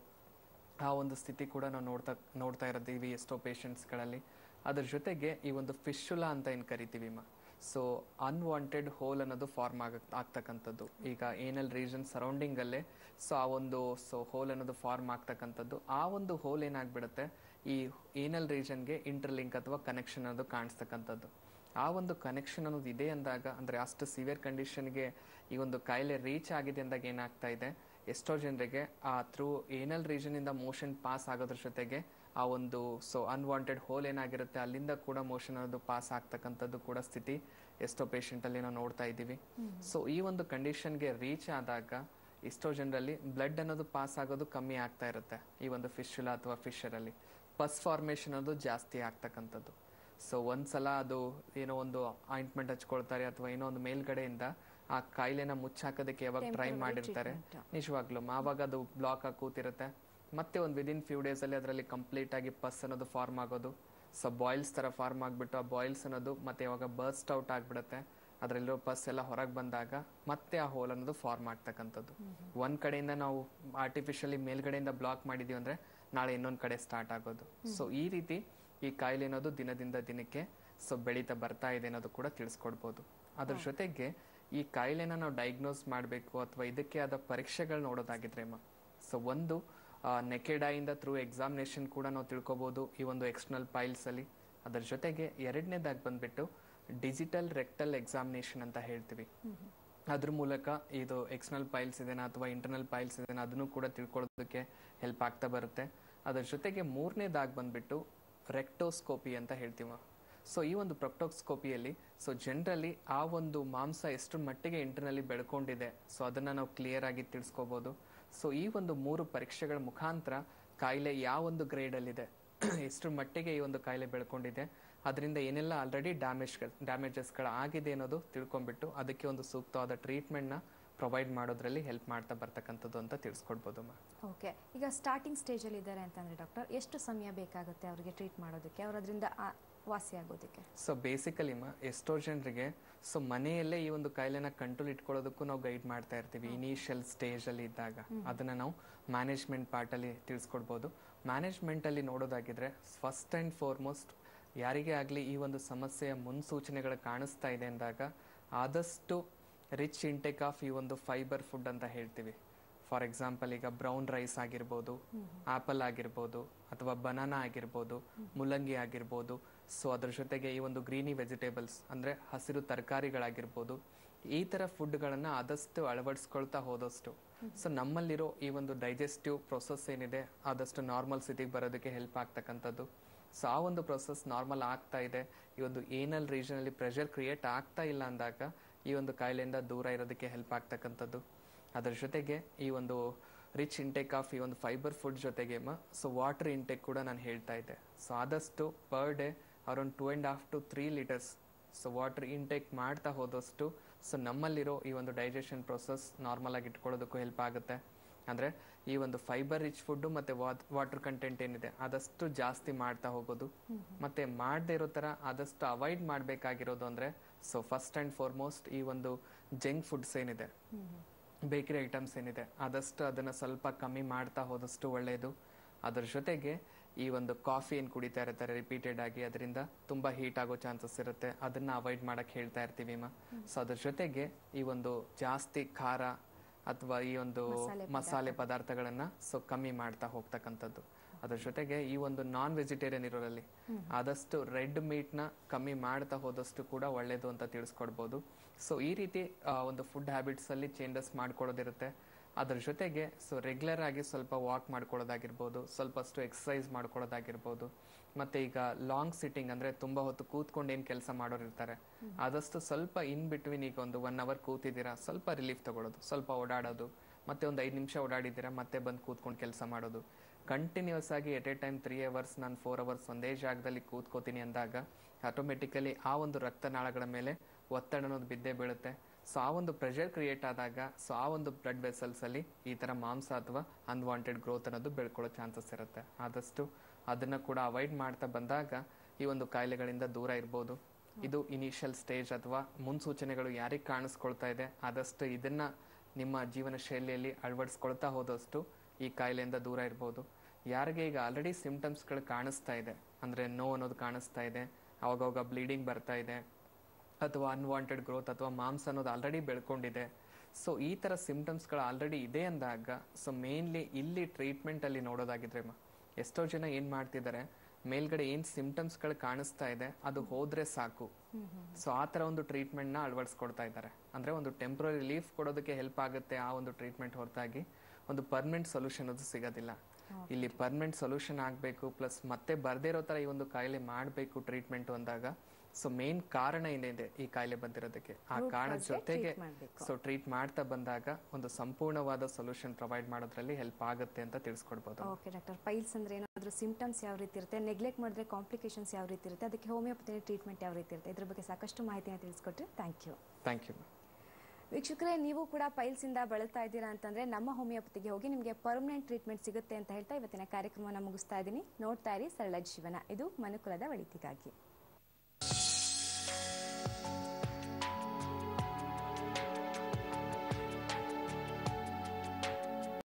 ಆ ಒಂದು ಸ್ಥಿತಿ ಕೂಡ ನಾವು ನೋಡ್ತಾ ನೋಡ್ತಾ ಇರೋದೀವಿ ಎಷ್ಟೋ ಪೇಷಂಟ್ಸ್ಗಳಲ್ಲಿ ಅದ್ರ ಜೊತೆಗೆ ಈ ಒಂದು ಫಿಶುಲಾ ಅಂತ ಏನು ಕರಿತೀವಿ ಮಾ ಸೊ ಅನ್ವಾಂಟೆಡ್ ಹೋಲ್ ಅನ್ನೋದು ಫಾರ್ಮ್ ಆಗ ಆಗ್ತಕ್ಕಂಥದ್ದು ಈಗ ಏನಲ್ ರೀಜನ್ ಸರೌಂಡಿಂಗ್ ಅಲ್ಲೇ ಸೊ ಆ ಒಂದು ಸೊ ಹೋಲ್ ಅನ್ನೋದು ಫಾರ್ಮ್ ಆಗ್ತಕ್ಕಂಥದ್ದು ಆ ಒಂದು ಹೋಲ್ ಏನಾಗ್ಬಿಡುತ್ತೆ ಈ ಏನಲ್ ರೀಜನ್ಗೆ ಇಂಟರ್ಲಿಂಕ್ ಅಥವಾ ಕನೆಕ್ಷನ್ ಅನ್ನೋದು ಕಾಣಿಸ್ತಕ್ಕಂಥದ್ದು ಆ ಒಂದು ಕನೆಕ್ಷನ್ ಅನ್ನೋದು ಇದೆ ಅಂದಾಗ ಅಂದ್ರೆ ಅಷ್ಟು ಸಿವಿಯರ್ ಕಂಡೀಷನ್ಗೆ ಈ ಒಂದು ಕಾಯಿಲೆ ರೀಚ್ ಆಗಿದೆ ಅಂದಾಗ ಏನಾಗ್ತಾ ಇದೆ ಎಷ್ಟೋ ಜನರಿಗೆ ಆ ಥ್ರೂ ಏನಲ್ ರೀಜನ್ ಇಂದ ಮೋಷನ್ ಪಾಸ್ ಆಗೋದ್ರ ಜೊತೆಗೆ ಆ ಒಂದು ಸೊ ಅನ್ವಾಂಟೆಡ್ ಹೋಲ್ ಏನಾಗಿರುತ್ತೆ ಅಲ್ಲಿಂದ ಕೂಡ ಮೋಷನ್ ಅನ್ನೋದು ಪಾಸ್ ಆಗ್ತಕ್ಕಂಥದ್ದು ಕೂಡ ಸ್ಥಿತಿ ಎಷ್ಟೋ ಪೇಷಂಟ್ ಅಲ್ಲಿ ನಾವು ನೋಡ್ತಾ ಇದ್ದೀವಿ ಸೊ ಈ ಒಂದು ಕಂಡೀಷನ್ಗೆ ರೀಚ್ ಆದಾಗ ಎಷ್ಟೋ ಜನರಲ್ಲಿ ಬ್ಲಡ್ ಅನ್ನೋದು ಪಾಸ್ ಆಗೋದು ಕಮ್ಮಿ ಆಗ್ತಾ ಇರುತ್ತೆ ಈ ಒಂದು ಫಿಶುಲಾ ಅಥವಾ ಫಿಶರ್ ಅಲ್ಲಿ ಪಸ್ ಫಾರ್ಮೇಷನ್ ಅನ್ನೋದು ಜಾಸ್ತಿ ಆಗ್ತಕ್ಕಂಥದ್ದು ಸೊ ಒಂದ್ಸಲ ಅದು ಏನೋ ಒಂದು ಆಯಿಂಟ್ಮೆಂಟ್ ಹಚ್ಕೊಳ್ತಾರೆ ಅಥವಾ ಏನೋ ಒಂದು ಮೇಲ್ಗಡೆಯಿಂದ ಆ ಕಾಯಿಲೆನ ಮುಚ್ಚಾಕೋದಕ್ಕೆ ಯಾವಾಗ ಟ್ರೈ Temporary ಮಾಡಿರ್ತಾರೆ treatment. ನಿಜವಾಗ್ಲೂ ಆವಾಗ ಅದು ಬ್ಲಾಕ್ ಆಗಿ ಕೂತಿರುತ್ತೆ ಮತ್ತೆ ಒಂದು ವಿದಿನ್ ಫ್ಯೂ ಡೇಸ್ ಅಲ್ಲಿ ಅದರಲ್ಲಿ ಕಂಪ್ಲೀಟ್ ಆಗಿ ಪಸ್ ಅನ್ನೋದು ಫಾರ್ಮ್ ಆಗೋದು ಸೊ ಬಾಯ್ಲ್ಸ್ ತರ ಫಾರ್ಮ್ ಆಗಿಬಿಟ್ಟು ಆ ಬಾಯ್ಲ್ಸ್ ಅನ್ನೋದು ಮತ್ತೆ ಯಾವಾಗ ಬರ್ಸ್ಟ್ ಔಟ್ ಆಗಿಬಿಡುತ್ತೆ ಅದರಲ್ಲಿರೋ ಪಸ್ ಎಲ್ಲ ಹೊರಗೆ ಬಂದಾಗ ಮತ್ತೆ ಆ ಹೋಲ್ ಅನ್ನೋದು ಫಾರ್ಮ್ ಆಗ್ತಕ್ಕಂಥದ್ದು ಒಂದ್ ಕಡೆಯಿಂದ ನಾವು ಆರ್ಟಿಫಿಷಿಯಲಿ ಮೇಲ್ಗಡೆಯಿಂದ ಬ್ಲಾಕ್ ಮಾಡಿದೀವಿ ಅಂದ್ರೆ ನಾಳೆ ಇನ್ನೊಂದ್ ಕಡೆ ಸ್ಟಾರ್ಟ್ ಆಗೋದು ಸೊ ಈ ರೀತಿ ಈ ಕಾಯಿಲೆ ಅನ್ನೋದು ದಿನದಿಂದ ದಿನಕ್ಕೆ ಸೊ ಬೆಳೀತಾ ಬರ್ತಾ ಇದೆ ಅನ್ನೋದು ಕೂಡ ತಿಳಿಸ್ಕೊಡ್ಬೋದು ಅದ್ರ ಜೊತೆಗೆ ಈ ಕಾಯಿಲೆನ ನಾವು ಡಯಾಗ್ನೋಸ್ ಮಾಡಬೇಕು ಅಥವಾ ಇದಕ್ಕೆ ಆದ ಪರೀಕ್ಷೆಗಳು ನೋಡೋದಾಗಿದ್ರೆ ಸೊ ಒಂದು ನೆಕೆಡಾಯಿಂದ ಥ್ರೂ ಎಕ್ಸಾಮಿನೇಷನ್ ಕೂಡ ನಾವು ತಿಳ್ಕೊಬೋದು ಈ ಒಂದು ಎಕ್ಸ್ಟರ್ನಲ್ ಪೈಲ್ಸ್ ಅಲ್ಲಿ ಅದರ ಜೊತೆಗೆ ಎರಡನೇದಾಗಿ ಬಂದ್ಬಿಟ್ಟು ಡಿಜಿಟಲ್ ರೆಕ್ಟಲ್ ಎಕ್ಸಾಮಿನೇಷನ್ ಅಂತ ಹೇಳ್ತೀವಿ ಅದ್ರ ಮೂಲಕ ಇದು ಎಕ್ಸ್ಟರ್ನಲ್ ಪೈಲ್ಸ್ ಇದೆನಾ ಅಥವಾ ಇಂಟರ್ನಲ್ ಪೈಲ್ಸ್ ಇದೆನಾ ಅದನ್ನು ಕೂಡ ತಿಳ್ಕೊಳ್ಳೋದಕ್ಕೆ ಹೆಲ್ಪ್ ಆಗ್ತಾ ಬರುತ್ತೆ ಅದರ ಜೊತೆಗೆ ಮೂರನೇದಾಗಿ ಬಂದ್ಬಿಟ್ಟು ರೆಕ್ಟೋಸ್ಕೋಪಿ ಅಂತ ಹೇಳ್ತೀವಿ ಸೊ ಈ ಒಂದು ಪ್ರೊಕ್ಟೋಸ್ಕೋಪಿಯಲ್ಲಿ ಸೊ ಜನರಲಿ ಆ ಒಂದು ಮಾಂಸ ಎಷ್ಟು ಮಟ್ಟಿಗೆ ಇಂಟರ್ನಲ್ಲಿ ಬೆಳ್ಕೊಂಡಿದೆ ಸೊ ಅದನ್ನ ನಾವು ಕ್ಲಿಯರ್ ಆಗಿ ತಿಳಿಸ್ಕೋಬಹುದು ಸೊ ಈ ಒಂದು ಮೂರು ಪರೀಕ್ಷೆಗಳ ಮುಖಾಂತರ ಕಾಯಿಲೆ ಯಾವ ಒಂದು ಗ್ರೇಡಲ್ಲಿದೆ ಎಷ್ಟು ಮಟ್ಟಿಗೆ ಈ ಒಂದು ಕಾಯಿಲೆ ಬೆಳ್ಕೊಂಡಿದೆ ಅದರಿಂದ ಏನೆಲ್ಲ ಆಲ್ರೆಡಿ ಡ್ಯಾಮೇಜ್ ಡ್ಯಾಮೇಜಸ್ಗಳು ಆಗಿದೆ ಅನ್ನೋದು ತಿಳ್ಕೊಂಡ್ಬಿಟ್ಟು ಅದಕ್ಕೆ ಒಂದು ಸೂಕ್ತವಾದ ಟ್ರೀಟ್ಮೆಂಟ್ನ ಪ್ರೊವೈಡ್ ಮಾಡೋದ್ರಲ್ಲಿ ಹೆಲ್ಪ್ ಮಾಡ್ತಾ ಬರ್ತಕ್ಕಂಥದ್ದು ಅಂತ ತಿಳಿಸ್ಕೊಡ್ಬೋದು ಮಾ ಓಕೆ ಈಗ ಸ್ಟಾರ್ಟಿಂಗ್ ಸ್ಟೇಜಲ್ಲಿ ಇದ್ದಾರೆ ಅಂತಂದ್ರೆ ಡಾಕ್ಟರ್ ಎಷ್ಟು ಸಮಯ ಬೇಕಾಗುತ್ತೆ ಅವರಿಗೆ ಟ್ರೀಟ್ ಮಾಡೋದಕ್ಕೆ ಅವ್ರು ಅದರಿಂದ ವಾಸಿ ಆಗೋದಕ್ಕೆ ಸೊ ಬೇಸಿಕಲಿ ಮಾ ಎಷ್ಟೋ ಜನರಿಗೆ ಸೊ ಮನೆಯಲ್ಲೇ ಈ ಒಂದು ಕಾಯಿಲೆನ ಕಂಟ್ರೋಲ್ ಇಟ್ಕೊಳ್ಳೋದಕ್ಕೂ ನಾವು ಗೈಡ್ ಮಾಡ್ತಾ ಇರ್ತೀವಿ ಇನಿಷಿಯಲ್ ಸ್ಟೇಜ್ ಅಲ್ಲಿ ಇದ್ದಾಗ ಅದನ್ನ ನಾವು ಮ್ಯಾನೇಜ್ಮೆಂಟ್ ಪಾರ್ಟ್ ಅಲ್ಲಿ ತಿಳಿಸ್ಕೊಡ್ಬೋದು ಮ್ಯಾನೇಜ್ಮೆಂಟ್ ಅಲ್ಲಿ ನೋಡೋದಾಗಿದ್ರೆ ಫಸ್ಟ್ ಅಂಡ್ ಫಾರ್ಮೋಸ್ಟ್ ಯಾರಿಗೇ ಆಗಲಿ ಈ ಒಂದು ಸಮಸ್ಯೆಯ ಮುನ್ಸೂಚನೆಗಳು ಕಾಣಿಸ್ತಾ ಇದೆ ಅಂದಾಗ ಆದಷ್ಟು ರಿಚ್ ಇಂಟೇಕ್ ಆಫ್ ಈ ಒಂದು ಫೈಬರ್ ಫುಡ್ ಅಂತ ಹೇಳ್ತೀವಿ ಫಾರ್ ಎಕ್ಸಾಂಪಲ್ ಈಗ ಬ್ರೌನ್ ರೈಸ್ ಆಗಿರ್ಬೋದು ಆಪಲ್ ಆಗಿರ್ಬೋದು ಅಥವಾ ಬನಾನಾ ಆಗಿರ್ಬೋದು ಮುಲ್ಲಂಗಿ ಆಗಿರ್ಬೋದು ಸೊ ಅದ್ರ ಜೊತೆಗೆ ಈ ಒಂದು ಗ್ರೀನಿ ವೆಜಿಟೇಬಲ್ಸ್ ಅಂದರೆ ಹಸಿರು ತರಕಾರಿಗಳಾಗಿರ್ಬೋದು ಈ ಥರ ಫುಡ್ಗಳನ್ನು ಆದಷ್ಟು ಅಳವಡಿಸ್ಕೊಳ್ತಾ ಹೋದಷ್ಟು ಸೊ ನಮ್ಮಲ್ಲಿರೋ ಈ ಒಂದು ಡೈಜೆಸ್ಟಿವ್ ಪ್ರೊಸೆಸ್ ಏನಿದೆ ಆದಷ್ಟು ನಾರ್ಮಲ್ ಸ್ಥಿತಿಗೆ ಬರೋದಕ್ಕೆ ಹೆಲ್ಪ್ ಆಗ್ತಕ್ಕಂಥದ್ದು ಸೊ ಆ ಒಂದು ಪ್ರೊಸೆಸ್ ನಾರ್ಮಲ್ ಆಗ್ತಾ ಇದೆ ಈ ಒಂದು ಏನಲ್ ರೀಜನಲ್ಲಿ ಪ್ರೆಷರ್ ಕ್ರಿಯೇಟ್ ಆಗ್ತಾ ಇಲ್ಲ ಅಂದಾಗ ಈ ಒಂದು ಕಾಯಿಲೆಯಿಂದ ದೂರ ಇರೋದಕ್ಕೆ ಹೆಲ್ಪ್ ಆಗ್ತಕ್ಕಂಥದ್ದು ಅದರ ಜೊತೆಗೆ ಈ ಒಂದು ರಿಚ್ ಇಂಟೇಕ್ ಆಫ್ ಈ ಒಂದು ಫೈಬರ್ ಫುಡ್ ಜೊತೆಗೆ ಸೊ ವಾಟರ್ ಇಂಟೇಕ್ ಕೂಡ ನಾನು ಹೇಳ್ತಾ ಇದ್ದೆ ಸೊ ಆದಷ್ಟು per day around two and half to three litres so water intake ಮಾಡ್ತಾ ಹೋದಷ್ಟು ಸೊ ನಮ್ಮಲ್ಲಿರೋ ಈ ಒಂದು ಡೈಜೆಷನ್ ಪ್ರೊಸೆಸ್ ನಾರ್ಮಲ್ ಆಗಿ ಇಟ್ಕೊಳ್ಳೋದಕ್ಕೂ ಹೆಲ್ಪ್ ಆಗುತ್ತೆ ಅಂದರೆ ಈ ಒಂದು ಫೈಬರ್ ರಿಚ್ ಫುಡ್ಡು ಮತ್ತು ವಾಟರ್ ಕಂಟೆಂಟ್ ಏನಿದೆ ಆದಷ್ಟು ಜಾಸ್ತಿ ಮಾಡ್ತಾ ಹೋಗೋದು ಮತ್ತೆ ಮಾಡದೇ ಇರೋ ಥರ ಆದಷ್ಟು ಅವಾಯ್ಡ್ ಮಾಡಬೇಕಾಗಿರೋದು ಅಂದರೆ ಸೊ ಫಸ್ಟ್ ಆ್ಯಂಡ್ ಫಾರ್ಮೋಸ್ಟ್ ಈ ಒಂದು ಜಂಕ್ ಫುಡ್ಸ್ ಏನಿದೆ ಬೇಕರಿ ಐಟಮ್ಸ್ ಏನಿದೆ ಆದಷ್ಟು ಅದನ್ನು ಸ್ವಲ್ಪ ಕಮ್ಮಿ ಮಾಡ್ತಾ ಹೋದಷ್ಟು ಒಳ್ಳೆಯದು ಅದರ ಜೊತೆಗೆ ಈ ಒಂದು ಕಾಫಿ ಏನು ಕುಡಿತಾ ಇರ್ತಾರೆ ರಿಪೀಟೆಡ್ ಆಗಿ ಅದರಿಂದ ತುಂಬ ಹೀಟ್ ಆಗೋ ಚಾನ್ಸಸ್ ಇರುತ್ತೆ ಅದನ್ನ ಅವಾಯ್ಡ್ ಮಾಡಕ್ಕೆ ಹೇಳ್ತಾ ಇರ್ತೀವಿ ಮಾ ಸೊ ಅದ್ರ ಜೊತೆಗೆ ಈ ಒಂದು ಜಾಸ್ತಿ ಖಾರ ಅಥವಾ ಈ ಒಂದು ಮಸಾಲೆ ಮಸಾಲೆ ಪದಾರ್ಥಗಳನ್ನ ಸೊ ಕಮ್ಮಿ ಮಾಡ್ತಾ ಹೋಗ್ತಕ್ಕಂಥದ್ದು ಅದ್ರ ಜೊತೆಗೆ ಈ ಒಂದು ನಾನ್ ವೆಜಿಟೇರಿಯನ್ ಇರೋರಲ್ಲಿ ಆದಷ್ಟು ರೆಡ್ ಮೀಟ್ನ ಕಮ್ಮಿ ಮಾಡ್ತಾ ಹೋದಷ್ಟು ಕೂಡ ಒಳ್ಳೇದು ಅಂತ ತಿಳಿಸ್ಕೊಡ್ಬೋದು ಸೊ ಈ ರೀತಿ ಆ, ಒಂದು ಫುಡ್ ಹ್ಯಾಬಿಟ್ಸ್ ಅಲ್ಲಿ ಚೇಂಜಸ್ ಮಾಡ್ಕೊಳ್ಳೋದಿರುತ್ತೆ ಅದ್ರ ಜೊತೆಗೆ ಸೊ ರೆಗ್ಯುಲರ್ ಆಗಿ ಸ್ವಲ್ಪ ವಾಕ್ ಮಾಡ್ಕೊಳ್ಳೋದಾಗಿರ್ಬೋದು ಸ್ವಲ್ಪಷ್ಟು ಎಕ್ಸಸೈಸ್ ಮಾಡ್ಕೊಳ್ಳೋದಾಗಿರ್ಬೋದು ಮತ್ತೆ ಈಗ ಲಾಂಗ್ ಸಿಟ್ಟಿಂಗ್ ಅಂದ್ರೆ ತುಂಬಾ ಹೊತ್ತು ಕೂತ್ಕೊಂಡು ಏನ್ ಕೆಲಸ ಮಾಡೋರು ಇರ್ತಾರೆ ಆದಷ್ಟು ಸ್ವಲ್ಪ ಇನ್ ಬಿಟ್ವೀನ್ ಈಗ ಒಂದು ಒನ್ ಅವರ್ ಕೂತಿದ್ದೀರಾ ಸ್ವಲ್ಪ ರಿಲೀಫ್ ತಗೊಳ್ಳೋದು ಸ್ವಲ್ಪ ಓಡಾಡೋದು ಮತ್ತೆ ಒಂದು ಐದು ನಿಮಿಷ ಓಡಾಡಿದ್ದೀರಾ ಮತ್ತೆ ಬಂದು ಕೂತ್ಕೊಂಡು ಕೆಲಸ ಮಾಡೋದು ಕಂಟಿನ್ಯೂಸ್ ಆಗಿ at a time three hours ನಾನು ಫೋರ್ ಅವರ್ಸ್ ಒಂದೇ ಜಾಗದಲ್ಲಿ ಕೂತ್ಕೋತೀನಿ ಅಂದಾಗ ಆಟೋಮೆಟಿಕಲಿ ಆ ಒಂದು ರಕ್ತನಾಳಗಳ ಮೇಲೆ ಒತ್ತಡ ಅನ್ನೋದು ಬಿದ್ದೇ ಬೀಳುತ್ತೆ ಸೊ ಆ ಒಂದು ಪ್ರೆಷರ್ ಕ್ರಿಯೇಟ್ ಆದಾಗ ಸೊ ಆ ಒಂದು ಬ್ಲಡ್ ವೆಸಲ್ಸ್ ಅಲ್ಲಿ ಈ ತರ ಮಾಂಸ ಅಥವಾ ಅನ್ವಾಂಟೆಡ್ ಗ್ರೋತ್ ಅನ್ನೋದು ಬೆಳ್ಕೊಳ್ಳೋ ಚಾನ್ಸಸ್ ಇರುತ್ತೆ ಆದಷ್ಟು ಅದನ್ನ ಕೂಡ ಅವಾಯ್ಡ್ ಮಾಡ್ತಾ ಬಂದಾಗ ಈ ಒಂದು ಕಾಯಿಲೆಗಳಿಂದ ದೂರ ಇರ್ಬೋದು ಇದು ಇನಿಷಿಯಲ್ ಸ್ಟೇಜ್ ಅಥವಾ ಮುನ್ಸೂಚನೆಗಳು ಯಾರಿಗೆ ಕಾಣಿಸ್ಕೊಳ್ತಾ ಇದೆ ಆದಷ್ಟು ಇದನ್ನ ನಿಮ್ಮ ಜೀವನ ಶೈಲಿಯಲ್ಲಿ ಅಳವಡಿಸ್ಕೊಳ್ತಾ ಹೋದಷ್ಟು ಈ ಕಾಯಿಲೆಯಿಂದ ದೂರ ಇರ್ಬೋದು ಯಾರಿಗೆ ಈಗ ಆಲ್ರೆಡಿ ಸಿಂಪ್ಟಮ್ಸ್ಗಳು ಕಾಣಿಸ್ತಾ ಇದೆ ಅಂದರೆ ನೋವು ಅನ್ನೋದು ಕಾಣಿಸ್ತಾ ಇದೆ ಅವಾಗವಾಗ ಬ್ಲೀಡಿಂಗ್ ಬರ್ತಾ ಇದೆ ಅಥವಾ ಅನ್ವಾಂಟೆಡ್ ಗ್ರೋತ್ ಅಥವಾ ಮಾಂಸ ಅನ್ನೋದು ಆಲ್ರೆಡಿ ಬೆಳ್ಕೊಂಡಿದೆ ಸೊ ಈ ಥರ ಸಿಂಪ್ಟಮ್ಸ್ಗಳು ಆಲ್ರೆಡಿ ಇದೆ ಅಂದಾಗ ಸೊ ಮೇನ್ಲಿ ಇಲ್ಲಿ ಟ್ರೀಟ್ಮೆಂಟಲ್ಲಿ ನೋಡೋದಾಗಿದ್ರೆ ಮ ಎಷ್ಟೋ ಜನ ಏನು ಮಾಡ್ತಿದ್ದಾರೆ ಮೇಲ್ಗಡೆ ಏನು ಸಿಂಪ್ಟಮ್ಸ್ಗಳು ಕಾಣಿಸ್ತಾ ಇದೆ ಅದು ಹೋದ್ರೆ ಸಾಕು ಸೊ ಆ ಥರ ಒಂದು ಟ್ರೀಟ್ಮೆಂಟ್ನ ಅಳವಡಿಸ್ಕೊಡ್ತಾ ಇದ್ದಾರೆ ಅಂದರೆ ಒಂದು ಟೆಂಪ್ರರಿ ರಿಲೀಫ್ ಕೊಡೋದಕ್ಕೆ ಹೆಲ್ಪ್ ಆಗುತ್ತೆ ಆ ಒಂದು ಟ್ರೀಟ್ಮೆಂಟ್ ಹೊರತಾಗಿ ಒಂದು ಪರ್ಮನೆಂಟ್ ಸೊಲ್ಯೂಷನ್ ಅದು ಸಿಗೋದಿಲ್ಲ ಇಲ್ಲಿ ಪರ್ಮನೆಂಟ್ ಸೊಲ್ಯೂಷನ್ ಆಗಬೇಕು ಪ್ಲಸ್ ಮತ್ತೆ ಬರ್ದೇ ಇರೋ ಥರ ಈ ಒಂದು ಕಾಯಿಲೆ ಮಾಡಬೇಕು ಟ್ರೀಟ್ಮೆಂಟು ಅಂದಾಗ ಸೊ ಮೇನ್ ಕಾರಣ ಏನಿದೆ ಈ ಕಾಯಿಲೆ ಬಂದಿರೋದಕ್ಕೆ ಆ Root ಕಾರಣದ cause ಗೆ ಜೊತೆಗೆ treat ಮಾಡ್ಬೇಕು. ಸೊ ಟ್ರೀಟ್ ಮಾಡ್ತಾ ಬಂದಾಗ ಒಂದು ಸಂಪೂರ್ಣವಾದ ಸೊಲ್ಯೂಷನ್ ಪ್ರೊವೈಡ್ ಮಾಡೋದ್ರಲ್ಲಿ ಹೆಲ್ಪ್ ಆಗುತ್ತೆ ಅಂತ ತಿಳಿಸ್ಕೊಡ್ಬೋದು ಓಕೆ ಡಾಕ್ಟರ್ ಪೈಲ್ಸ್ ಅಂದ್ರೆ ಏನಾದರೂ ಸಿಂಪ್ಟಮ್ಸ್ ಯಾವ ರೀತಿ ಇರುತ್ತೆ ನೆಗ್ಲೆಕ್ಟ್ ಮಾಡಿದ್ರೆ ಕಾಂಪ್ಲಿಕೇಶನ್ಸ್ ಯಾವ ರೀತಿ ಇರುತ್ತೆ ಅದಕ್ಕೆ ಹೋಮಿಯೋಪತಿ ಟ್ರೀಟ್ಮೆಂಟ್ ಯಾವ ರೀತಿ ಇರುತ್ತೆ ಇದ್ರ ಬಗ್ಗೆ ಸಾಕಷ್ಟು ಮಾಹಿತಿನ ತಿಳಿಸ್ಕೊಟ್ರೆ ಥ್ಯಾಂಕ್ ಯು ಥ್ಯಾಂಕ್ ಯು ವೀಕ್ಷಕರೇ ನೀವು ಕೂಡ ಪೈಲ್ಸಿಂದ ಬಳಲ್ತಾ ಇದ್ದೀರಾ ಅಂತಂದ್ರೆ ನಮ್ಮ ಹೋಮಿಯೋಪತಿಗೆ ಹೋಗಿ ನಿಮಗೆ ಪರ್ಮನೆಂಟ್ ಟ್ರೀಟ್ಮೆಂಟ್ ಸಿಗುತ್ತೆ ಅಂತ ಹೇಳ್ತಾ ಇವತ್ತಿನ ಕಾರ್ಯಕ್ರಮವನ್ನು ಮುಗಿಸ್ತಾ ಇದ್ದೀನಿ ನೋಡ್ತಾ ಇರಿ ಸರಳ ಜೀವನ ಇದು ಮನುಕುಲದ ಒಳಿತಿಗಾಗಿ